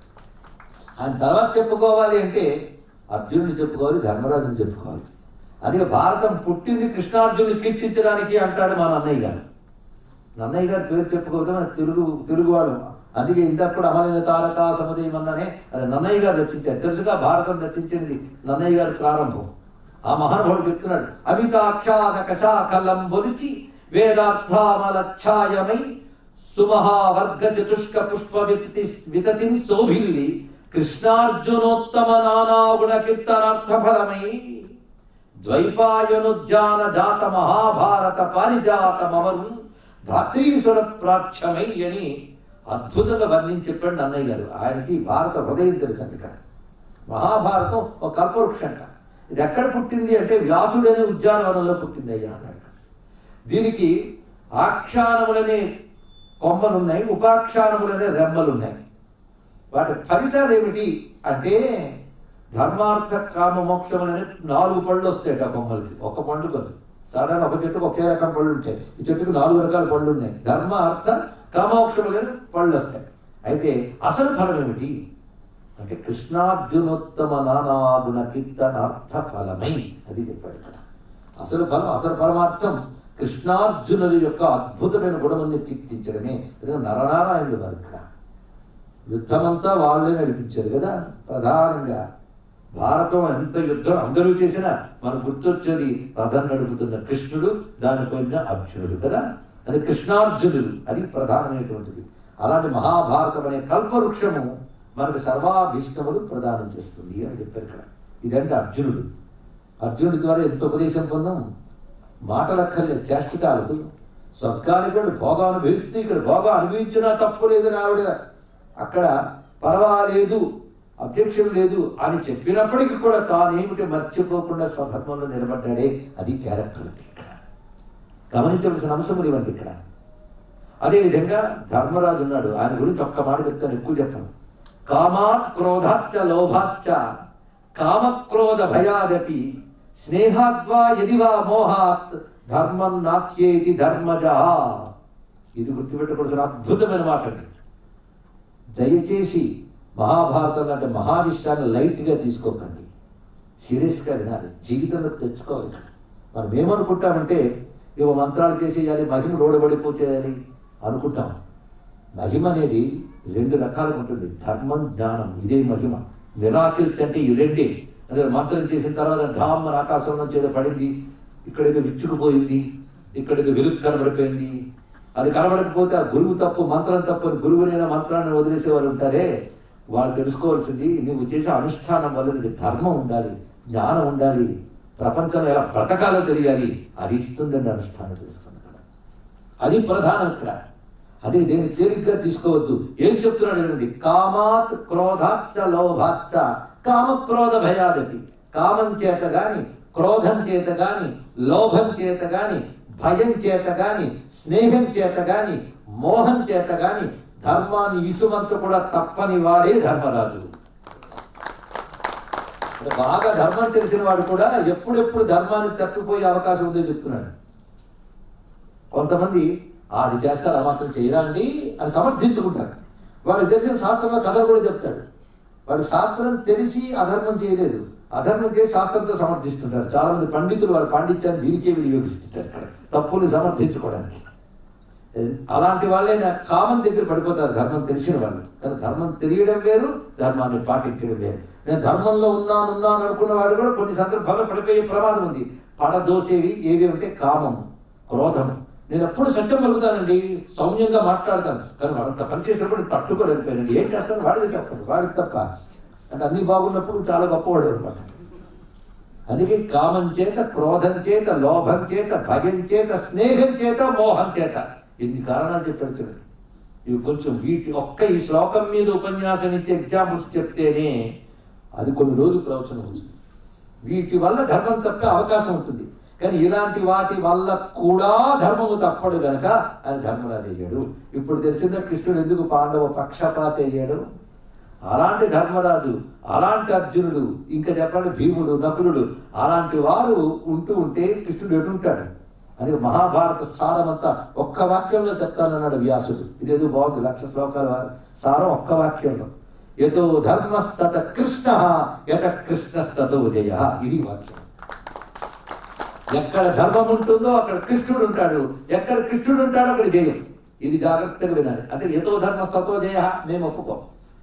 ఆయన తర్వాత చెప్పుకోవాలి అంటే అర్జునుడిని చెప్పుకోవాలి ధర్మరాజుని చెప్పుకోవాలి అదే భారతం పుట్టింది కృష్ణార్జునుని కీర్తించడానికి అంటాడు మా నన్నయ్య గారు నన్నయ్య గారి పేరు చెప్పుకోవద్దు మన తెలుగు తెలుగువాడు అందుకే ఇందాక కూడా అమలైన తారక సముదయం అన్ననే అది నన్నయ్య గారు రచించారు తెలుసుగా భారతం రచించింది నన్నయ్య గారి ప్రారంభం ఆ మహానుభావుడు చెప్తున్నాడు అమితాక్షాదక శాఖలం బొలిచి వేదార్థామలఛాయమై సుమహావర్గ చతుష్క పుష్ప వితతి వితతిం శోభిల్లి కృష్ణార్జునోత్తమ నానాగుణ కీర్తనార్థ ఫలమై ద్వైపాయనుజ్జాన జాత మహాభారత పారిజాతమవరు ధాత్రీసుర ప్రాక్షమై అని అద్భుతంగా వర్ణించి చెప్పాడు నన్నయ్య గారు ఆయనకి భారత హృదయం తెలుసండి ఇక్కడ మహాభారతం ఒక కల్పవృక్షం ఇది ఎక్కడ పుట్టింది అంటే వ్యాసుడనే ఉద్యానవనంలో పుట్టింది అయ్యా అన్నాడు దీనికి ఆఖ్యానములనే కొమ్మలున్నాయి ఉపాఖ్యానములనే రెమ్మలున్నాయి వాటి ఫలితాలు ఏమిటి అంటే ధర్మార్థ కామ మోక్షములని నాలుగు పళ్ళు వస్తాయి ఆ కొమ్మలకి ఒక పండు కాదు సాధారణ ఒక చెట్టుకు ఒకే రకం పళ్ళు ఉంటాయి ఈ చెట్టుకు నాలుగు రకాల పళ్ళు ఉన్నాయి ధర్మ అర్థ కామోక్షములని పళ్ళు వస్తాయి అయితే అసలు ఫలం ఏమిటి అంటే కృష్ణార్జునోత్తమ నానాగుణ కీర్తనార్థ ఫలమై అది చెప్పాడు ఇక్కడ అసలు ఫలం అసలు పరమార్థం కృష్ణార్జునుల యొక్క అద్భుతమైన గుణముల్ని కీర్తించడమే ఎందుకంటే నరనారాయణులు వారు ఇక్కడ యుద్ధమంతా వాళ్ళే నడిపించారు కదా ప్రధానంగా భారతం ఎంత యుద్ధం అందరూ చేసినా మనకు గుర్తొచ్చేది రథం నడుపుతున్న కృష్ణుడు దానిపైన అర్జునుడు కదా అది కృష్ణార్జునుడు అది ప్రధానమైనటువంటిది అలాంటి మహాభారతం అనే కల్పవృక్షము మనకు సర్వాభీష్టములు ప్రదానం చేస్తుంది అని చెప్పారు ఇక్కడ ఇదంటే అర్జునుడు అర్జునుడి ద్వారా ఎంత ఉపదేశం పొందాం మాటలక్కర్లే చేష్టతాలతో స్వర్గానికి వెళ్ళి భోగం అనుభవిస్తూ ఇక్కడ భోగం అనుభవించినా తప్పు లేదని ఆవిడ అక్కడ పర్వాలేదు అబ్జెక్షన్ లేదు అని చెప్పినప్పటికీ కూడా తానేమిటి మర్చిపోకుండా స్వధర్మంలో నిలబడ్డాడే అది క్యారెక్టర్ అంటే ఇక్కడ గమనించవలసిన అంశములు ఇవ్వండి ఇక్కడ అదేవిధంగా ధర్మరాజు ఉన్నాడు ఆయన గురించి ఒక్క మాట చెప్తాను ఎక్కువ చెప్పను కామాత్ క్రోధాచ్చ లోభాచ్చ కామక్రోధ భయాదపి స్నేహాద్వా యది వా మోహాత్ ధర్మం నాత్యేతి ధర్మజ ఇది గుర్తుపెట్టుకోవాల్సిన అద్భుతమైన మాట అండి దయచేసి మహాభారతం లాంటి మహావిషయాన్ని లైట్గా తీసుకోకండి సీరియస్గా వినాలి జీవితంలోకి తెచ్చుకోవాలి ఇక్కడ మనం ఏమనుకుంటామంటే ఇవో మంత్రాలు చేసేయాలి మహిమ రోడబడిపోచేయాలి అనుకుంటాం మహిమ అనేది రెండు రకాలుగా ఉంటుంది ధర్మం జ్ఞానం ఇదే మహిమ మిరాకిల్స్ అంటే ఈ రెండే అదే మంత్రం చేసిన తర్వాత ఢామ్ అని ఆకాశం నుంచి ఏదో పడింది ఇక్కడ ఏదో విచ్చుకుపోయింది ఇక్కడ ఏదో వెలుగు కనబడిపోయింది అది కనబడకపోతే ఆ గురువు తప్పు మంత్రం తప్పు అని గురువునైనా మంత్రాన్ని వదిలేసే వాళ్ళు ఉంటారే వాళ్ళు తెలుసుకోవాల్సింది నువ్వు చేసే అనుష్ఠానం వల్ల నీకు ధర్మం ఉండాలి జ్ఞానం ఉండాలి ప్రపంచంలో ఎలా బ్రతకాలో తెలియాలి అది ఇస్తుందండి అనుష్ఠానం తెలుసుకున్న కదా అది ప్రధానం ఇక్కడ అదే దేన్ని తేలిగ్గా తీసుకోవద్దు ఏం చెప్తున్నాడు వినండి కామాత్ క్రోధాచ్చ లోభాచ్చ కామక్రోధ భయాదపి కామం చేత గాని క్రోధం చేత గాని లోభం చేత గాని భయం చేత గాని స్నేహం చేత గాని మోహం చేత గాని ధర్మాన్ని ఇసుమంత కూడా తప్పని వాడే ధర్మరాజు అంటే బాగా ధర్మం తెలిసిన వాడు కూడా ఎప్పుడెప్పుడు ధర్మాన్ని తప్పిపోయే అవకాశం ఉందో చెప్తున్నాడు కొంతమంది "ఆ, అది చేస్తారు ఆ మాత్రం చేయరా అండి అని సమర్థించుకుంటారు వాడికి తెలిసిన శాస్త్రంలో కథలు కూడా చెప్తాడు వాడు శాస్త్రం తెలిసి అధర్మం చేయలేదు అధర్మం చేసి శాస్త్రంతో సమర్థిస్తుంటారు చాలా మంది పండితులు వారి పాండిత్యాన్ని దీనికే వినియోగిస్తుంటారు ఇక్కడ తప్పుని సమర్థించుకోవడానికి అలాంటి వాళ్ళే నా కామన్ దగ్గర పడిపోతారు ధర్మం తెలిసిన వాళ్ళు కానీ ధర్మం తెలియడం వేరు ధర్మాన్ని పాటించడం వేరు నేను ధర్మంలో ఉన్నాను ఉన్నాను అనుకున్న వాడు కూడా కొన్ని సందర్భాల్లో పడిపోయే ప్రమాదం ఉంది పడదోసేవి ఏవి అంటే కామం క్రోధం నేను ఎప్పుడు సత్యం పలుకుతానండి సౌమ్యంగా మాట్లాడతాను కానీ వాడు పని చేసినప్పుడు తట్టుకోలేకపోయానండి ఏం చేస్తాను వాడిది తప్పదు వాడిది తప్ప అంటే అన్ని బాగున్నప్పుడు చాలా గొప్పవాడు అనమాట అందుకే కామం చేత క్రోధం చేత లోభం చేత భయం చేత స్నేహం చేత మోహం చేత ఎన్ని కారణాలు చెప్పాడు చూడండి ఇవి కొంచెం వీటి ఒక్క ఈ శ్లోకం మీద ఉపన్యాసం ఇచ్చే ఎగ్జాంపుల్స్ చెప్తేనే అది కొన్ని రోజులు ప్రవచనం అవుతుంది వీటి వల్ల ధర్మం తప్పే అవకాశం ఉంటుంది కానీ ఇలాంటి వాటి వల్ల కూడా ధర్మము తప్పడు గనక ఆయన ధర్మరాజు అయ్యాడు ఇప్పుడు తెలిసిందా కృష్ణుడు ఎందుకు పాండవ పక్షపాత అయ్యాడు అలాంటి ధర్మరాజు అలాంటి అర్జునుడు ఇంకా చెప్పండి భీముడు నకులుడు అలాంటి వారు ఉంటూ ఉంటే కృష్ణుడు ఎటుంటాడు అది మహాభారత సారమంతా ఒక్క వాక్యంలో చెప్తానన్నాడు వ్యాసుడు ఇదేదో బాగుంది లక్ష శ్లోకాల సారం ఒక్క వాక్యంలో యతో ధర్మస్తత కృష్ణ యత కృష్ణస్తతో జయ ఇది వాక్యం ఎక్కడ ధర్మం ఉంటుందో అక్కడ కృష్ణుడు ఉంటాడు ఎక్కడ కృష్ణుడు ఉంటాడో అక్కడ జయం ఇది జాగ్రత్తగా వినాలి అంటే యతో ధర్మస్తతో జయ మేము ఒప్పుకోం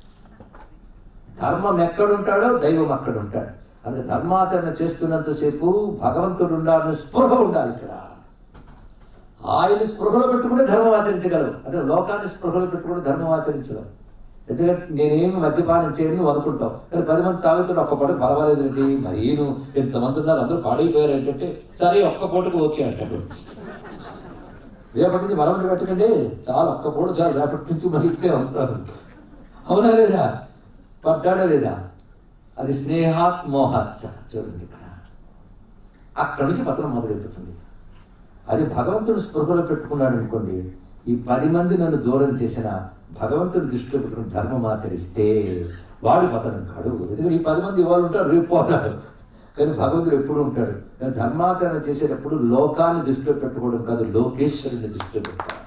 ధర్మం ఎక్కడుంటాడో దైవం అక్కడ ఉంటాడు అందుకే ధర్మాచరణ చేస్తున్నంతసేపు భగవంతుడు ఉండాలని స్పృహ ఉండాలి ఇక్కడ ఆయన స్పృహలో పెట్టుకుంటే ధర్మం ఆచరించగలవు అదే లోకాన్ని స్పృహలో పెట్టుకుంటే ధర్మం ఆచరించగలవు ఎందుకంటే నేనేమి మద్యపానం చేయను నువ్వు అనుకుంటావు కానీ పది మంది తాగుతున్న ఒక్క పూట పర్వాలేదండి మరి నేను ఎంతమంది ఉన్నారు అందరూ పాడైపోయారు ఏంటంటే సరే ఒక్క పూటకు ఓకే అంటాడు రేపటి నుంచి మరొకటి పెట్టకండి చాలా ఒక్క పూట చాలు రేపటి నుంచి మరి ఇక్కడే వస్తారు అవునా లేదా పడ్డాడా లేదా అది స్నేహాత్ మోహాత్ చ. చూడండి ఇక్కడ అక్కడి నుంచి పతనం మొదలైపోతుంది అది భగవంతుని స్పృహలో పెట్టుకున్నాడు అనుకోండి ఈ పది మంది నన్ను దూరం చేసిన భగవంతుని దృష్టిలో పెట్టుకుని ధర్మం ఆచరిస్తే వాడు పతనం కాడు ఎందుకంటే ఈ పది మంది ఇవాళ ఉంటారు రేపు పోతారు కానీ భగవంతుడు ఎప్పుడు ఉంటాడు కానీ ధర్మాచరణ చేసేటప్పుడు లోకాన్ని దృష్టిలో పెట్టుకోవడం కాదు లోకేశ్వరుని దృష్టిలో పెట్టుకోవాలి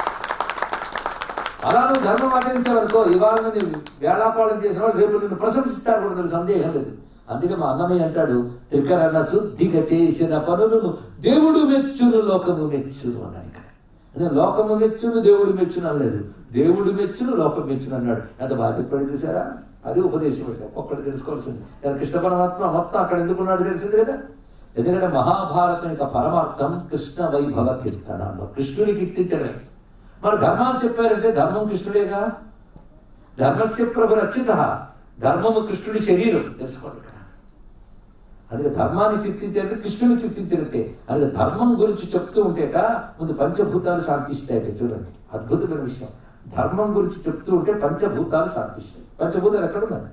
అలా నువ్వు ధర్మం ఆచరించే వరకు ఇవాళ నేను వేళాపాలన చేసిన వాళ్ళు రేపు నిన్ను ప్రశంసిస్తారు కూడా నాకు సందేహం లేదు అందుకే మా అన్నమయ్య అంటాడు త్రికరణ శుద్ధిగా చేసిన పనులను దేవుడు మెచ్చును లోకము మెచ్చును అన్నాడు ఇక్కడ అదే లోకము మెచ్చును దేవుడు మెచ్చును అనలేదు దేవుడు మెచ్చును లోకం మెచ్చును అన్నాడు ఎంత బాగా చెప్పాడు చూసారా అది ఉపదేశం అంటే ఒక్కటి తెలుసుకోవాల్సింది కానీ కృష్ణ పరమాత్మ మొత్తం అక్కడ ఎందుకున్నాడు తెలిసింది కదా ఎందుకంటే మహాభారతం యొక్క పరమార్థం కృష్ణ వైభవ కీర్తన కృష్ణుని కీర్తించడమే మరి ధర్మాలు చెప్పారంటే ధర్మం కృష్ణుడేగా ధర్మస్య ప్రభు రక్షిత ధర్మము కృష్ణుడి శరీరం తెలుసుకోండి ఇక్కడ అందుకే ధర్మాన్ని కీర్తించారంటే కృష్ణుని కీర్తించారంటే అందుకే ధర్మం గురించి చెప్తూ ఉంటేట ముందు పంచభూతాలు శాంతిస్తాయట చూడండి అద్భుతమైన విషయం ధర్మం గురించి చెప్తూ ఉంటే పంచభూతాలు శాంతిస్తాయి పంచభూతాలు ఎక్కడ ఉన్నాయి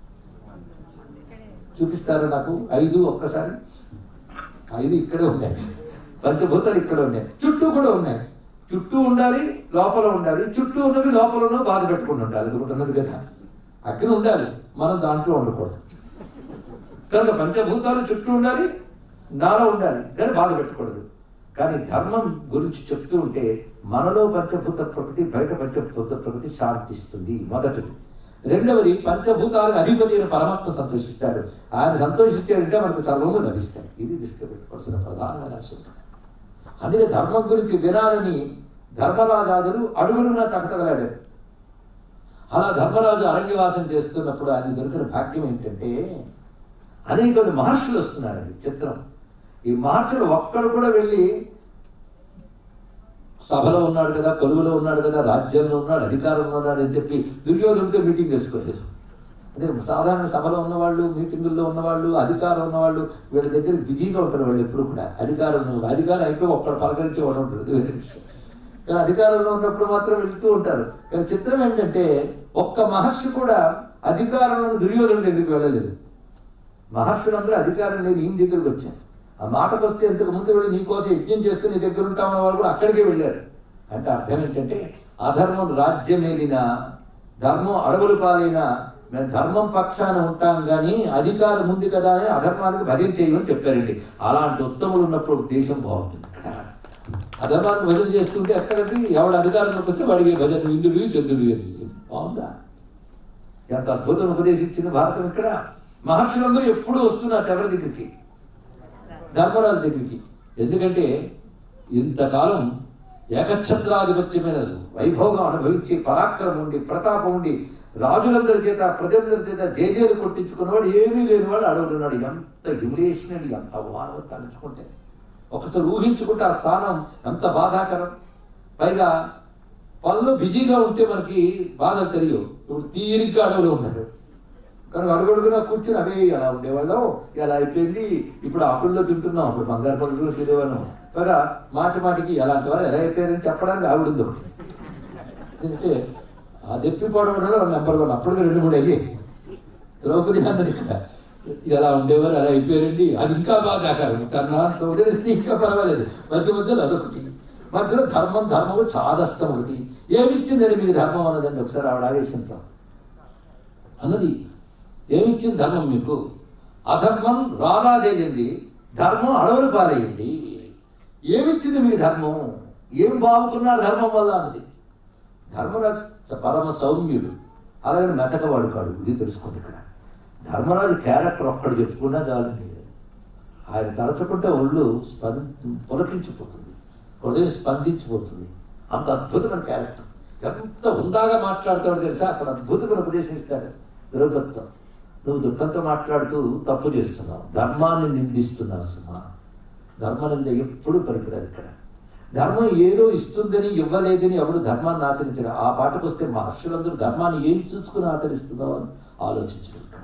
చూపిస్తారు నాకు ఐదు ఒక్కసారి ఐదు ఇక్కడే ఉన్నాయి పంచభూతాలు ఇక్కడ ఉన్నాయి చుట్టూ కూడా ఉన్నాయి చుట్టూ ఉండాలి లోపల ఉండాలి చుట్టూ ఉన్నవి లోపల ఉన్నవి బాధ పెట్టుకుని ఉండాలి అది ఒకటి ఉన్నది కదా అగ్ని ఉండాలి మనం దాంట్లో ఉండకూడదు కనుక పంచభూతాలు చుట్టూ ఉండాలి నాలో ఉండాలి కానీ బాధ పెట్టకూడదు కానీ ధర్మం గురించి చెప్తూ ఉంటే మనలో పంచభూత ప్రకృతి బయట పంచభూత ప్రకృతి శాంతిస్తుంది మొదటిది రెండవది పంచభూతాలకు అధిపతి అయిన పరమాత్మ సంతోషిస్తాడు ఆయన సంతోషించాడంటే మనకు సర్వము లభిస్తాయి ఇది దృష్టి పెట్టుకోవాల్సిన ప్రధానమైన అంశం అందుకే ధర్మం గురించి వినాలని ధర్మరాజాదులు అడుగుడునా తగతగలాడారు అలా ధర్మరాజు అరణ్యవాసం చేస్తున్నప్పుడు ఆయన దొరికిన భాగ్యం ఏంటంటే అనేక మంది మహర్షులు వస్తున్నారండి చిత్రం ఈ మహర్షులు ఒక్కడు కూడా వెళ్ళి సభలో ఉన్నాడు కదా కొలువులో ఉన్నాడు కదా రాజ్యంలో ఉన్నాడు అధికారంలో ఉన్నాడు అని చెప్పి దుర్యోధనుడితో మీటింగ్ చేసుకోలేదు అదే సాధారణ సభలో ఉన్నవాళ్ళు మీటింగుల్లో ఉన్నవాళ్ళు అధికారం ఉన్నవాళ్ళు వీళ్ళ దగ్గర బిజీగా ఉంటారు వాళ్ళు ఎప్పుడు కూడా అధికారం ఉన్నవాళ్ళు అధికారం అయిపోయి ఒక్కడ పలకరించే వాడు ఉంటాడు అది వేరే విషయం కానీ అధికారంలో ఉన్నప్పుడు మాత్రం వెళ్తూ ఉంటారు కానీ చిత్రం ఏంటంటే ఒక్క మహర్షి కూడా అధికారంలో దుర్యోధనుడి దగ్గరికి వెళ్ళలేదు మహర్షులందరూ అధికారం లేని ఈయన దగ్గరికి వచ్చారు ఆ మాటకు వస్తే ఇంతకు ముందు వెళ్ళి నీకోసం యజ్ఞం చేస్తూ నీ దగ్గర ఉంటామన్న వాళ్ళు కూడా అక్కడికే వెళ్ళారు అంటే అర్థం ఏంటంటే అధర్మం రాజ్యమేలిన ధర్మం అడవులు పాలైన మేము ధర్మం పక్షాన ఉంటాం కానీ అధికారం ఉంది కదా అని అధర్మానికి భజన చేయమని చెప్పారండి అలాంటి ఉత్తములు ఉన్నప్పుడు దేశం బాగుంటుంది ఇక్కడ అధర్మాన్ని భజన చేస్తుంటే ఎక్కడికి ఎవడు అధికారంలోకి వస్తే వాడికి భజన ఇంద్రుడు చంద్రుడు అని బాగుందా ఎంత అద్భుతం ఉపదేశించింది భారతం ఇక్కడ మహర్షులందరూ ఎప్పుడూ వస్తున్నారు ఎవరి దగ్గరికి ధర్మరాజు దగ్గరికి ఎందుకంటే ఇంతకాలం ఏకఛత్రాధిపత్యమైన వైభోగం అనుభవించి పరాక్రమం ఉండి ప్రతాపం ఉండి రాజులందరి చేత ప్రజలందరి చేత జేజేలు కొట్టించుకున్నవాడు ఏమీ లేని వాడు అడుగుతున్నాడు ఎంత హ్యూమిలేషన్ అండి ఎంత అవమానం తలుచుకుంటే ఒకసారి ఊహించుకుంటే ఆ స్థానం ఎంత బాధాకరం పైగా పనులు బిజీగా ఉంటే మనకి బాధలు తెలియవు ఇప్పుడు తీరిగ్గా అడవులో ఉన్నాడు కానీ అడుగడుగునా కూర్చుని అవే అలా ఉండేవాళ్ళం ఇలా అయిపోయింది ఇప్పుడు ఆకుల్లో తింటున్నాం అప్పుడు బంగారు పడుగులో తినేవాళ్ళం పైగా మాటి మాటికి ఎలాంటి వారు ఎలా అయిపోయారని చెప్పడానికి ఆవిడ ఉంది ఒకటి ఎందుకంటే ఆ దెప్పిపోవడం వల్ల నెంబర్ వన్ అప్పటికి రెండు మూడు అయ్యాయి ద్రౌపది అన్నది ఇక్కడ ఎలా ఉండేవారు అలా అయిపోయారండి అది ఇంకా బాధాకరం కర్ణాంత వదిలేస్తే ఇంకా పర్వాలేదు మధ్య మధ్యలో అదొకటి మధ్యలో ధర్మం ధర్మము చాదస్తం ఒకటి ఏమిచ్చిందని మీకు ధర్మం అన్నదండి ఒకసారి ఆవిడ ఆవేశంతో అన్నది ఏమిచ్చింది ధర్మం మీకు అధర్మం రారాజేయండి ధర్మం అడవులు పారేయండి ఏమిచ్చింది మీకు ధర్మం ఏం బాగుతున్నారు ధర్మం వల్ల అన్నది ధర్మరాజు చ- పరమ సౌమ్యుడు అలాగే మెతకవాడు కాడు ఇది తెలుసుకోండి ఇక్కడ ధర్మరాజు క్యారెక్టర్ ఒక్కడు చెప్పుకున్నా చాలండి ఆయన తలచుకుంటే ఒళ్ళు స్పం పులకించిపోతుంది హృదయం స్పందించిపోతుంది అంత అద్భుతమైన క్యారెక్టర్ ఎంత హుందాగా మాట్లాడతాడో తెలుసా అక్కడ అద్భుతమైన ఉపదేశం ఇస్తాడు ద్రౌపదితో నువ్వు దుఃఖంతో మాట్లాడుతూ తప్పు చేస్తున్నావు ధర్మాన్ని నిందిస్తున్నావు సుమా ధర్మనింద ఎప్పుడు పనికిరాదు ఇక్కడ ధర్మం ఏదో ఇస్తుందని ఇవ్వలేదని ఎవడు ధర్మాన్ని ఆచరించరు ఆ పాటకు వస్తే మహర్షులందరూ ధర్మాన్ని ఏం చూసుకుని ఆచరిస్తున్నావు అని ఆలోచించరు ఇక్కడ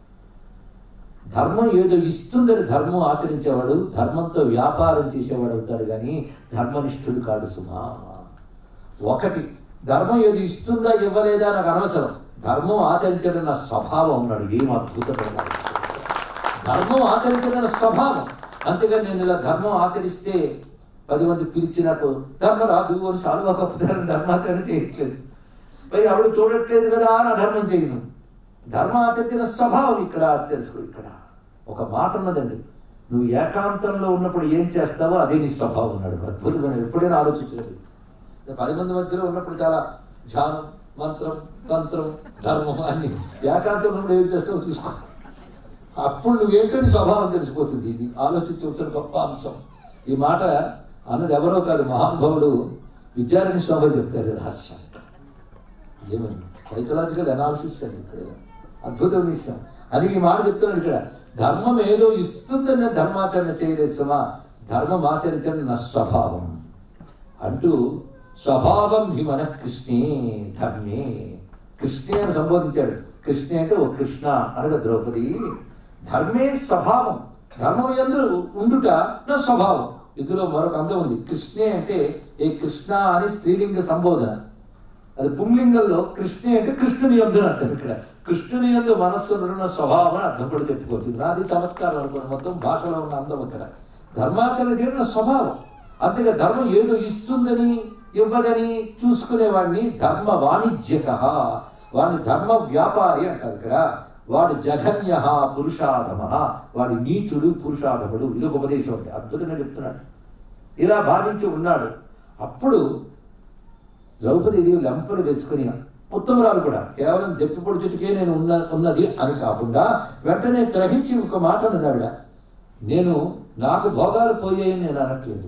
ధర్మం ఏదో ఇస్తుందని ధర్మం ఆచరించేవాడు ధర్మంతో వ్యాపారం చేసేవాడు అవుతాడు కానీ ధర్మనిష్ఠుడు కాడు సుమా ఒకటి ధర్మం ఏది ఇస్తుందా ఇవ్వలేదా నాకు అనవసరం ధర్మం ఆచరించడం నా స్వభావం ఉన్నాడు ఏం అద్భుతమైన ధర్మం ఆచరించడం నా స్వభావం అంతేగాని నేను ఇలా ధర్మం ఆచరిస్తే పది మంది పిలిచి నాకు ధర్మరాజు అని సాల్వా కప్పుతారని ధర్మాచరణ చేయట్లేదు మరి ఆవిడ చూడట్లేదు కదా నా ధర్మం చేయను ధర్మం ఆచరించిన స్వభావం ఇక్కడ తెలుసుకో ఇక్కడ ఒక మాట ఉన్నదండి నువ్వు ఏకాంతంలో ఉన్నప్పుడు ఏం చేస్తావో అదే నీ స్వభావం ఉన్నాడు అద్భుతమైన ఎప్పుడైనా ఆలోచించలేదు పది మంది మధ్యలో ఉన్నప్పుడు చాలా ధ్యానం మంత్రం తంత్రం ధర్మం అన్ని ఏకాంతంలో ఉన్నప్పుడు ఏం చేస్తావో చూసుకో అప్పుడు నువ్వేంటో నీ స్వభావం తెలిసిపోతుంది ఇది ఆలోచించవలసిన గొప్ప అంశం ఈ మాట అన్నది ఎవరో కాదు మహానుభావుడు విద్యారణ్య స్వామి చెప్తారు ఈ రహస్యం ఏమని సైకలాజికల్ అనాలిసిస్ అండి ఇక్కడ అద్భుతమైన విషయం అది ఈ మాట చెప్తున్నాడు ఇక్కడ ధర్మం ఏదో ఇస్తుందని ధర్మాచరణ చేయలేదు సుమా ధర్మం ఆచరించడం నా స్వభావం అంటూ స్వభావం హి మన కృష్ణే ధర్మే కృష్ణే అని సంబోధించాడు కృష్ణే అంటే ఓ కృష్ణ అనగా ద్రౌపది ధర్మే స్వభావం ధర్మం ఎందు ఉండుట నా స్వభావం ఇందులో మరొక అందం ఉంది కృష్ణే అంటే ఏ కృష్ణ అని స్త్రీలింగ సంబోధన అది పుంలింగంలో కృష్ణ అంటే కృష్ణుని యందు అని అర్థం ఇక్కడ కృష్ణుని యందు మనస్సు ఉన్న స్వభావం అని అర్థం కూడా చెప్పుకోవచ్చు నాది చమత్కారం అనుకోండి మొత్తం భాషలో ఉన్న అందం ఇక్కడ ధర్మాచరణ చేయడం నా స్వభావం అంతేగా ధర్మం ఏదో ఇస్తుందని ఇవ్వదని చూసుకునేవాడిని ధర్మ వాణిజ్యక వాడిని ధర్మ వ్యాపారి అంటారు ఇక్కడ వాడు జఘన్య పురుషాధమ వాడి నీచుడు పురుషాధముడు ఇది ఒక ఉపదేశం అంటే అద్భుతంగా చెప్తున్నాడు ఇలా భావించి ఉన్నాడు అప్పుడు ద్రౌపది లెంపలు వేసుకుని ఉత్తమరాలు కూడా కేవలం దెప్పిపొడి చుట్టుకే నేను ఉన్న ఉన్నది అని కాకుండా వెంటనే గ్రహించి ఒక మాట అన్నది ఆవిడ నేను నాకు భోగాలు పోయాయని నేను అనట్లేదు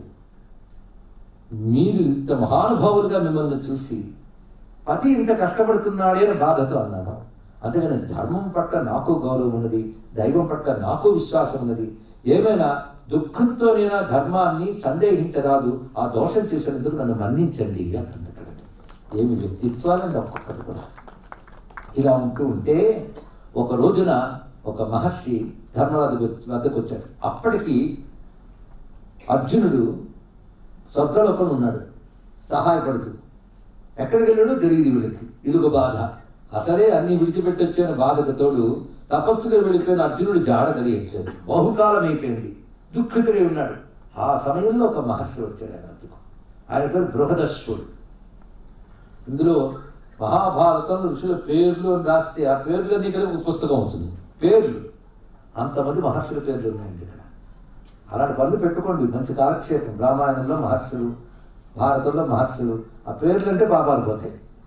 మీరు ఇంత మహానుభావులుగా మిమ్మల్ని చూసి పతి ఇంత కష్టపడుతున్నాడే అని బాధతో అన్నాను అంతేగాని ధర్మం పట్ల నాకు గౌరవం ఉన్నది దైవం పట్ల నాకు విశ్వాసం ఉన్నది ఏమైనా దుఃఖంతో నేను ధర్మాన్ని సందేహించరాదు ఆ దోషం చేసినందుకు నన్ను మన్నించండి అంటుంది ఇక్కడ ఏమి వ్యక్తిత్వాలండి ఒక్కొక్కటి కూడా ఇలా ఉంటూ ఉంటే ఒక రోజున ఒక మహర్షి ధర్మరాజు వద్దకు వచ్చాడు అప్పటికి అర్జునుడు స్వర్గలోకంలో ఉన్నాడు సహాయపడుతూ ఎక్కడికి వెళ్ళాడో తెలియదు వీళ్ళకి ఇరుగు బాధ అసలే అన్ని విడిచిపెట్టొచ్చిన బాధకు తోడు తపస్సుగా వెళ్ళిపోయిన అర్జునుడు జాడ తెలియట్లేదు బహుకాలం అయిపోయింది దుఃఖితుడే ఉన్నాడు ఆ సమయంలో ఒక మహర్షి వచ్చాడు ఆయన వద్దకు ఆయన పేరు బృహదశ్వరుడు ఇందులో మహాభారతంలో ఋషుల పేర్లు అని రాస్తే ఆ పేర్లన్నీ కలిపి ఒక పుస్తకం అవుతుంది పేర్లు అంతమంది మహర్షుల పేర్లు ఉన్నాయండి ఇక్కడ అలాంటి పనులు పెట్టుకోండి మంచి కాలక్షేపం రామాయణంలో మహర్షులు భారతంలో మహర్షులు ఆ పేర్లు అంటే పాపాలు పోతాయి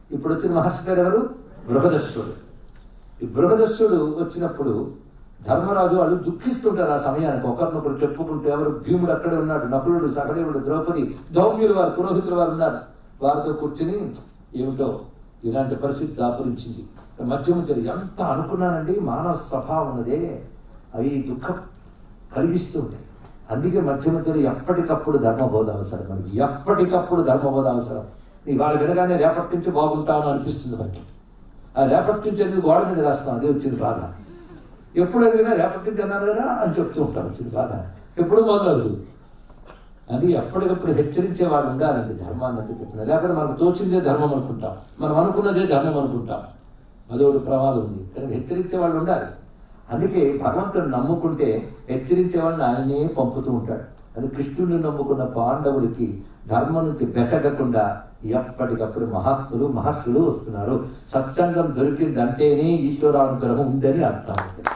ఇప్పుడు వచ్చిన మహర్షి పేరు ఎవరు బృహదస్సుడు ఈ బృహదస్సుడు వచ్చినప్పుడు ధర్మరాజు వాళ్ళు దుఃఖిస్తుంటారు ఆ సమయానికి ఒకరినొకరు చెప్పుకుంటూ ఎవరు భీముడు అక్కడే ఉన్నాడు నకులుడు సహదేవుడు ద్రౌపది దౌమ్యులు వారు పురోహితులు వారు ఉన్నారు వారితో కూర్చుని ఏమిటో ఇలాంటి పరిస్థితి దాపురించింది మధ్యమతులు ఎంత అనుకున్నానండి మానవ స్వభావం ఉన్నదే అవి దుఃఖం కలిగిస్తుంటాయి అందుకే మధ్యమతులు ఎప్పటికప్పుడు ధర్మబోధ అవసరం మనకి ఎప్పటికప్పుడు ధర్మబోధ అవసరం ఇవాళ వినగానే రేపటి నుంచి బాగుంటాను అనిపిస్తుంది మనకి ఆ రేపటి నుంచి అనేది గోడ మీద రాస్తాం అదే వచ్చింది బాధ ఎప్పుడు అడిగినా రేపటి నుంచి అన్నారు కదా అని చెప్తూ ఉంటాం వచ్చింది బాధ ఎప్పుడు మొదలదు అది ఎప్పటికప్పుడు హెచ్చరించే వాళ్ళు ఉండాలండి ధర్మాన్ని అంతా చెప్పిన లేకపోతే మనకు తోచిందే ధర్మం అనుకుంటాం మనం అనుకున్నదే ధర్మం అనుకుంటాం అదొకటి ప్రమాదం ఉంది కనుక హెచ్చరించే వాళ్ళు ఉండాలి అందుకే భగవంతుని నమ్ముకుంటే హెచ్చరించే వాళ్ళని ఆయనే పంపుతూ ఉంటాడు అది కృష్ణుడిని నమ్ముకున్న పాండవుడికి ధర్మం నుంచి బెసగకుండా ఎప్పటికప్పుడు మహాత్ములు మహర్షులు వస్తున్నారు సత్సంగం దొరికిందంటేనే ఈశ్వరానుగ్రహం ఉందని అర్థం అవుతుంది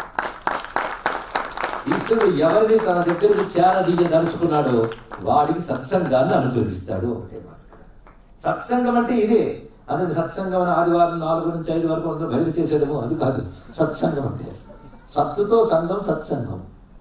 ఈశ్వరుడు ఎవరిని తన దగ్గరకు చేరదీయదలుచుకున్నాడో వాడికి సత్సంగాన్ని అనుగ్రహిస్తాడు ఒకటే మాట. సత్సంగం అంటే ఇదే అదే సత్సంగం అని ఆదివారం నాలుగు నుంచి ఐదు వరకు అందరూ బయట చేసేదేమో అది కాదు సత్సంగం అంటే సత్తుతో సంఘం సత్సంగం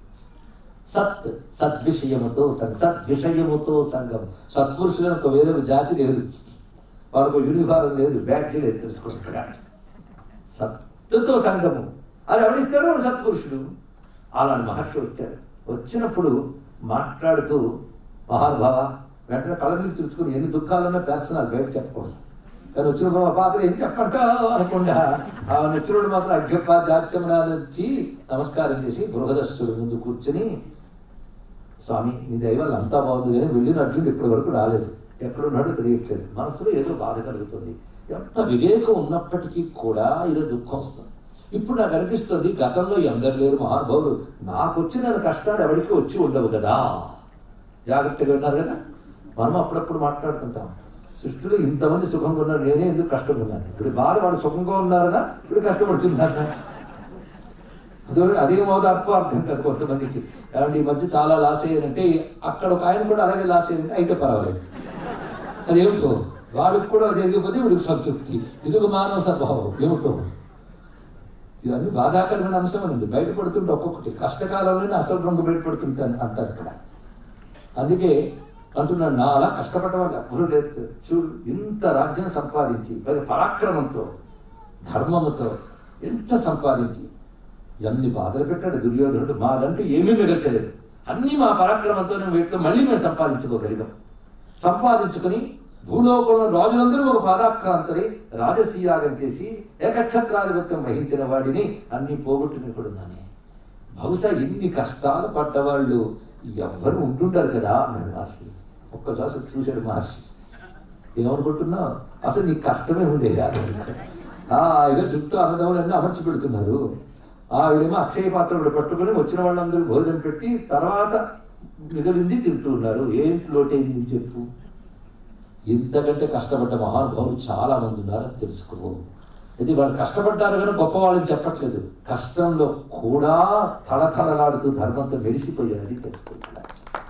సత్ సద్విషయముతో సంఘం సద్విషయముతో సంఘం సత్పురుషులను ఒక వేరే ఒక జాతి లేదు వాళ్ళకు యూనిఫారం లేదు బ్యాడ్జీ లేదు తెలుసుకుంటున్నాడు సత్తుతో సంఘము అది ఎవరిస్తాడు వాడు సత్పురుషుడు అలాంటి మహర్షి వచ్చాడు వచ్చినప్పుడు మాట్లాడుతూ మహానుభావ వెంటనే కళ్ళ నీళ్ళు తుడుచుకుని ఎన్ని దుఃఖాలున్నా పేర్సనాలు బయట చెప్పకూడదు కానీ వచ్చినప్పుడు మా పాత్ర ఏం చెప్పంటావు అనకుండా ఆ నచ్చుడు మాత్రం అభ్యప్ప జాత్యమనాలు వచ్చి నమస్కారం చేసి బృహదస్సుడు ముందు కూర్చుని స్వామి నీ దైవాలు అంతా బాగుంది కానీ వెళ్ళిన అర్జునుడు ఇప్పటి వరకు రాలేదు ఎక్కడున్నాడో తెలియట్లేదు మనసులో ఏదో బాధ కలుగుతుంది ఎంత వివేకం ఉన్నప్పటికీ కూడా ఏదో దుఃఖం వస్తుంది ఇప్పుడు నాకు అనిపిస్తుంది గతంలో ఎందరు లేరు మహానుభావులు నాకు వచ్చిన కష్టాలు ఎవరికి వచ్చి ఉండవు కదా జాగ్రత్తగా ఉన్నారు కదా మనం అప్పుడప్పుడు మాట్లాడుతుంటాం సృష్టిలో ఇంతమంది సుఖంగా ఉన్నారు నేనే ఎందుకు కష్టంగా ఉన్నాను ఇప్పుడు బాధ వాడు సుఖంగా ఉన్నారనా ఇప్పుడు కష్టపడుతున్నారనా అదో అదే మోదార్పు అర్థం కాదు కొంతమందికి కాబట్టి ఈ మధ్య చాలా లాస్ అయ్యారంటే అక్కడ ఒక ఆయన కూడా అలాగే లాస్ అయ్యారంటే అయితే పర్వాలేదు అదేమిటో వాడికి కూడా జరిగిపోతే వీడికి సంతృప్తి ఇది ఒక మానవ స్వభావం ఏమిటో ఇవన్నీ బాధాకరమైన అంశం అండి బయటపడుతుంటే ఒక్కొక్కటి కష్టకాలంలోనే అసలు రంగు బయటపడుతుంటాను అంటారు ఇక్కడ అందుకే అంటున్నాడు నా అలా కష్టపడ్డ వాళ్ళు ఎవరు లేదు చూడు ఇంత రాజ్యం సంపాదించి పది పరాక్రమంతో ధర్మముతో ఎంత సంపాదించి ఎన్ని బాధలు పెట్టాడు దుర్యోధనుడు మాదంటూ ఏమీ మిగల్చలేదు అన్నీ మా పరాక్రమంతోనే వీటిలో మళ్ళీ మేము సంపాదించుకోగలిగాం సంపాదించుకుని భూలోకంలో రాజులందరూ ఒక పాదాక్రాంతులై రాజసీయాగం చేసి ఏకఛత్రాధిపత్యం వహించిన వాడిని అన్ని పోగొట్టుకుని కూడా ఉన్నానే బహుశా ఇన్ని కష్టాలు పడ్డవాళ్ళు ఎవ్వరు ఉంటుంటారు కదా అన్నాడు మహర్షి ఒక్కసారి చూశాడు మహర్షి ఏమనుకుంటున్నావు అసలు నీకు కష్టమే ఉండేది ఇక చుట్టూ అన్నదమ్ములన్నీ అమర్చి పెడుతున్నారు ఆవిడేమో అక్షయ పాత్ర కూడా పట్టుకుని వచ్చిన వాళ్ళందరూ భోజనం పెట్టి తర్వాత మిగిలింది తింటూ ఉన్నారు ఏంటి లోటైంది చెప్పు ఇంతకంటే కష్టపడ్డ మహానుభావులు చాలా మంది ఉన్నారని తెలుసుకో ఇది వాళ్ళు కష్టపడ్డారు కానీ గొప్ప వాళ్ళని చెప్పట్లేదు కష్టంలో కూడా తలతలలాడుతూ ధర్మంతో మెరిసిపోయారని తెలుసుకుంటున్నారు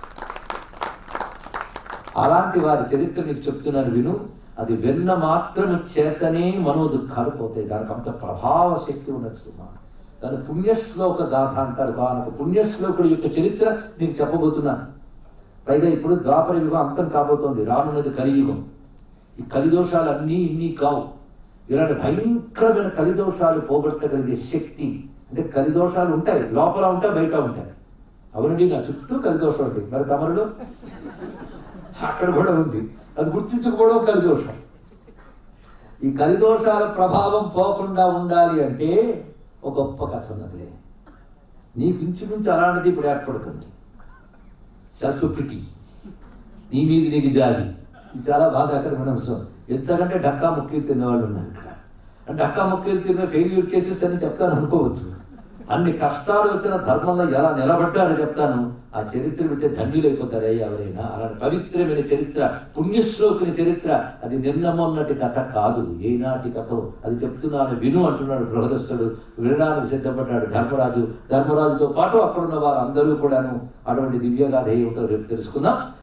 అలాంటి వారి చరిత్ర నీకు చెప్తున్నాను విను అది విన్న మాత్రము చేతనే మనో దుఃఖాలు పోతాయి దానికి అంత ప్రభావ శక్తి ఉన్నది సుమా దాని పుణ్యశ్లోక గాథ అంటారు కానొక పుణ్యశ్లోకుడి యొక్క చరిత్ర నీకు చెప్పబోతున్నాను పైగా ఇప్పుడు ద్వాపర యుగం అంతం కాబోతోంది రానున్నది కలియుగం ఈ కలిదోషాలు అన్నీ ఇన్ని కావు ఇలాంటి భయంకరమైన కలిదోషాలు పోగొట్టగలిగే శక్తి అంటే కలిదోషాలు ఉంటాయి లోపల ఉంటాయి బయట ఉంటాయి అవునండి నా చుట్టూ కలిదోషం ఉంది మరి తమరులో అక్కడ కూడా ఉంది అది గుర్తించకపోవడం కలిదోషం ఈ కలిదోషాల ప్రభావం పోకుండా ఉండాలి అంటే ఒక గొప్ప కథ ఉన్నది నీకు ఇంచుమించు అలాంటిది ఇప్పుడు ఏర్పడుతుంది సరస్వతి నీ మీద నీకు జాలి ఇది చాలా బాధాకరమైన అంశం ఎంతకంటే డక్కా ముక్కీలు తిన్న వాళ్ళు ఉన్నారు ఇక్కడ అంటే డక్కా ముక్కీలు తిన్న ఫెయిల్యూర్ కేసెస్ అని చెప్తాను అనుకోవచ్చు అన్ని కష్టాలు వచ్చిన ధర్మంలో ఎలా నిలబడ్డారని చెప్తాను ఆ చరిత్ర వింటే ధన్యులైపోతారే ఎవరైనా అలాంటి పవిత్రమైన చరిత్ర పుణ్యశ్లోకుని చరిత్ర అది నిన్నమొన్నటి కథ కాదు ఏనాటి కథ అది చెప్తున్నాను విను అంటున్నాడు బృహదస్తుడు వినడానికి సిద్ధపడ్డాడు ధర్మరాజు ధర్మరాజుతో పాటు అక్కడున్న వారు అందరూ కూడాను అటువంటి దివ్యగాథ ఏమిటో రేపు తెలుసుకుందాం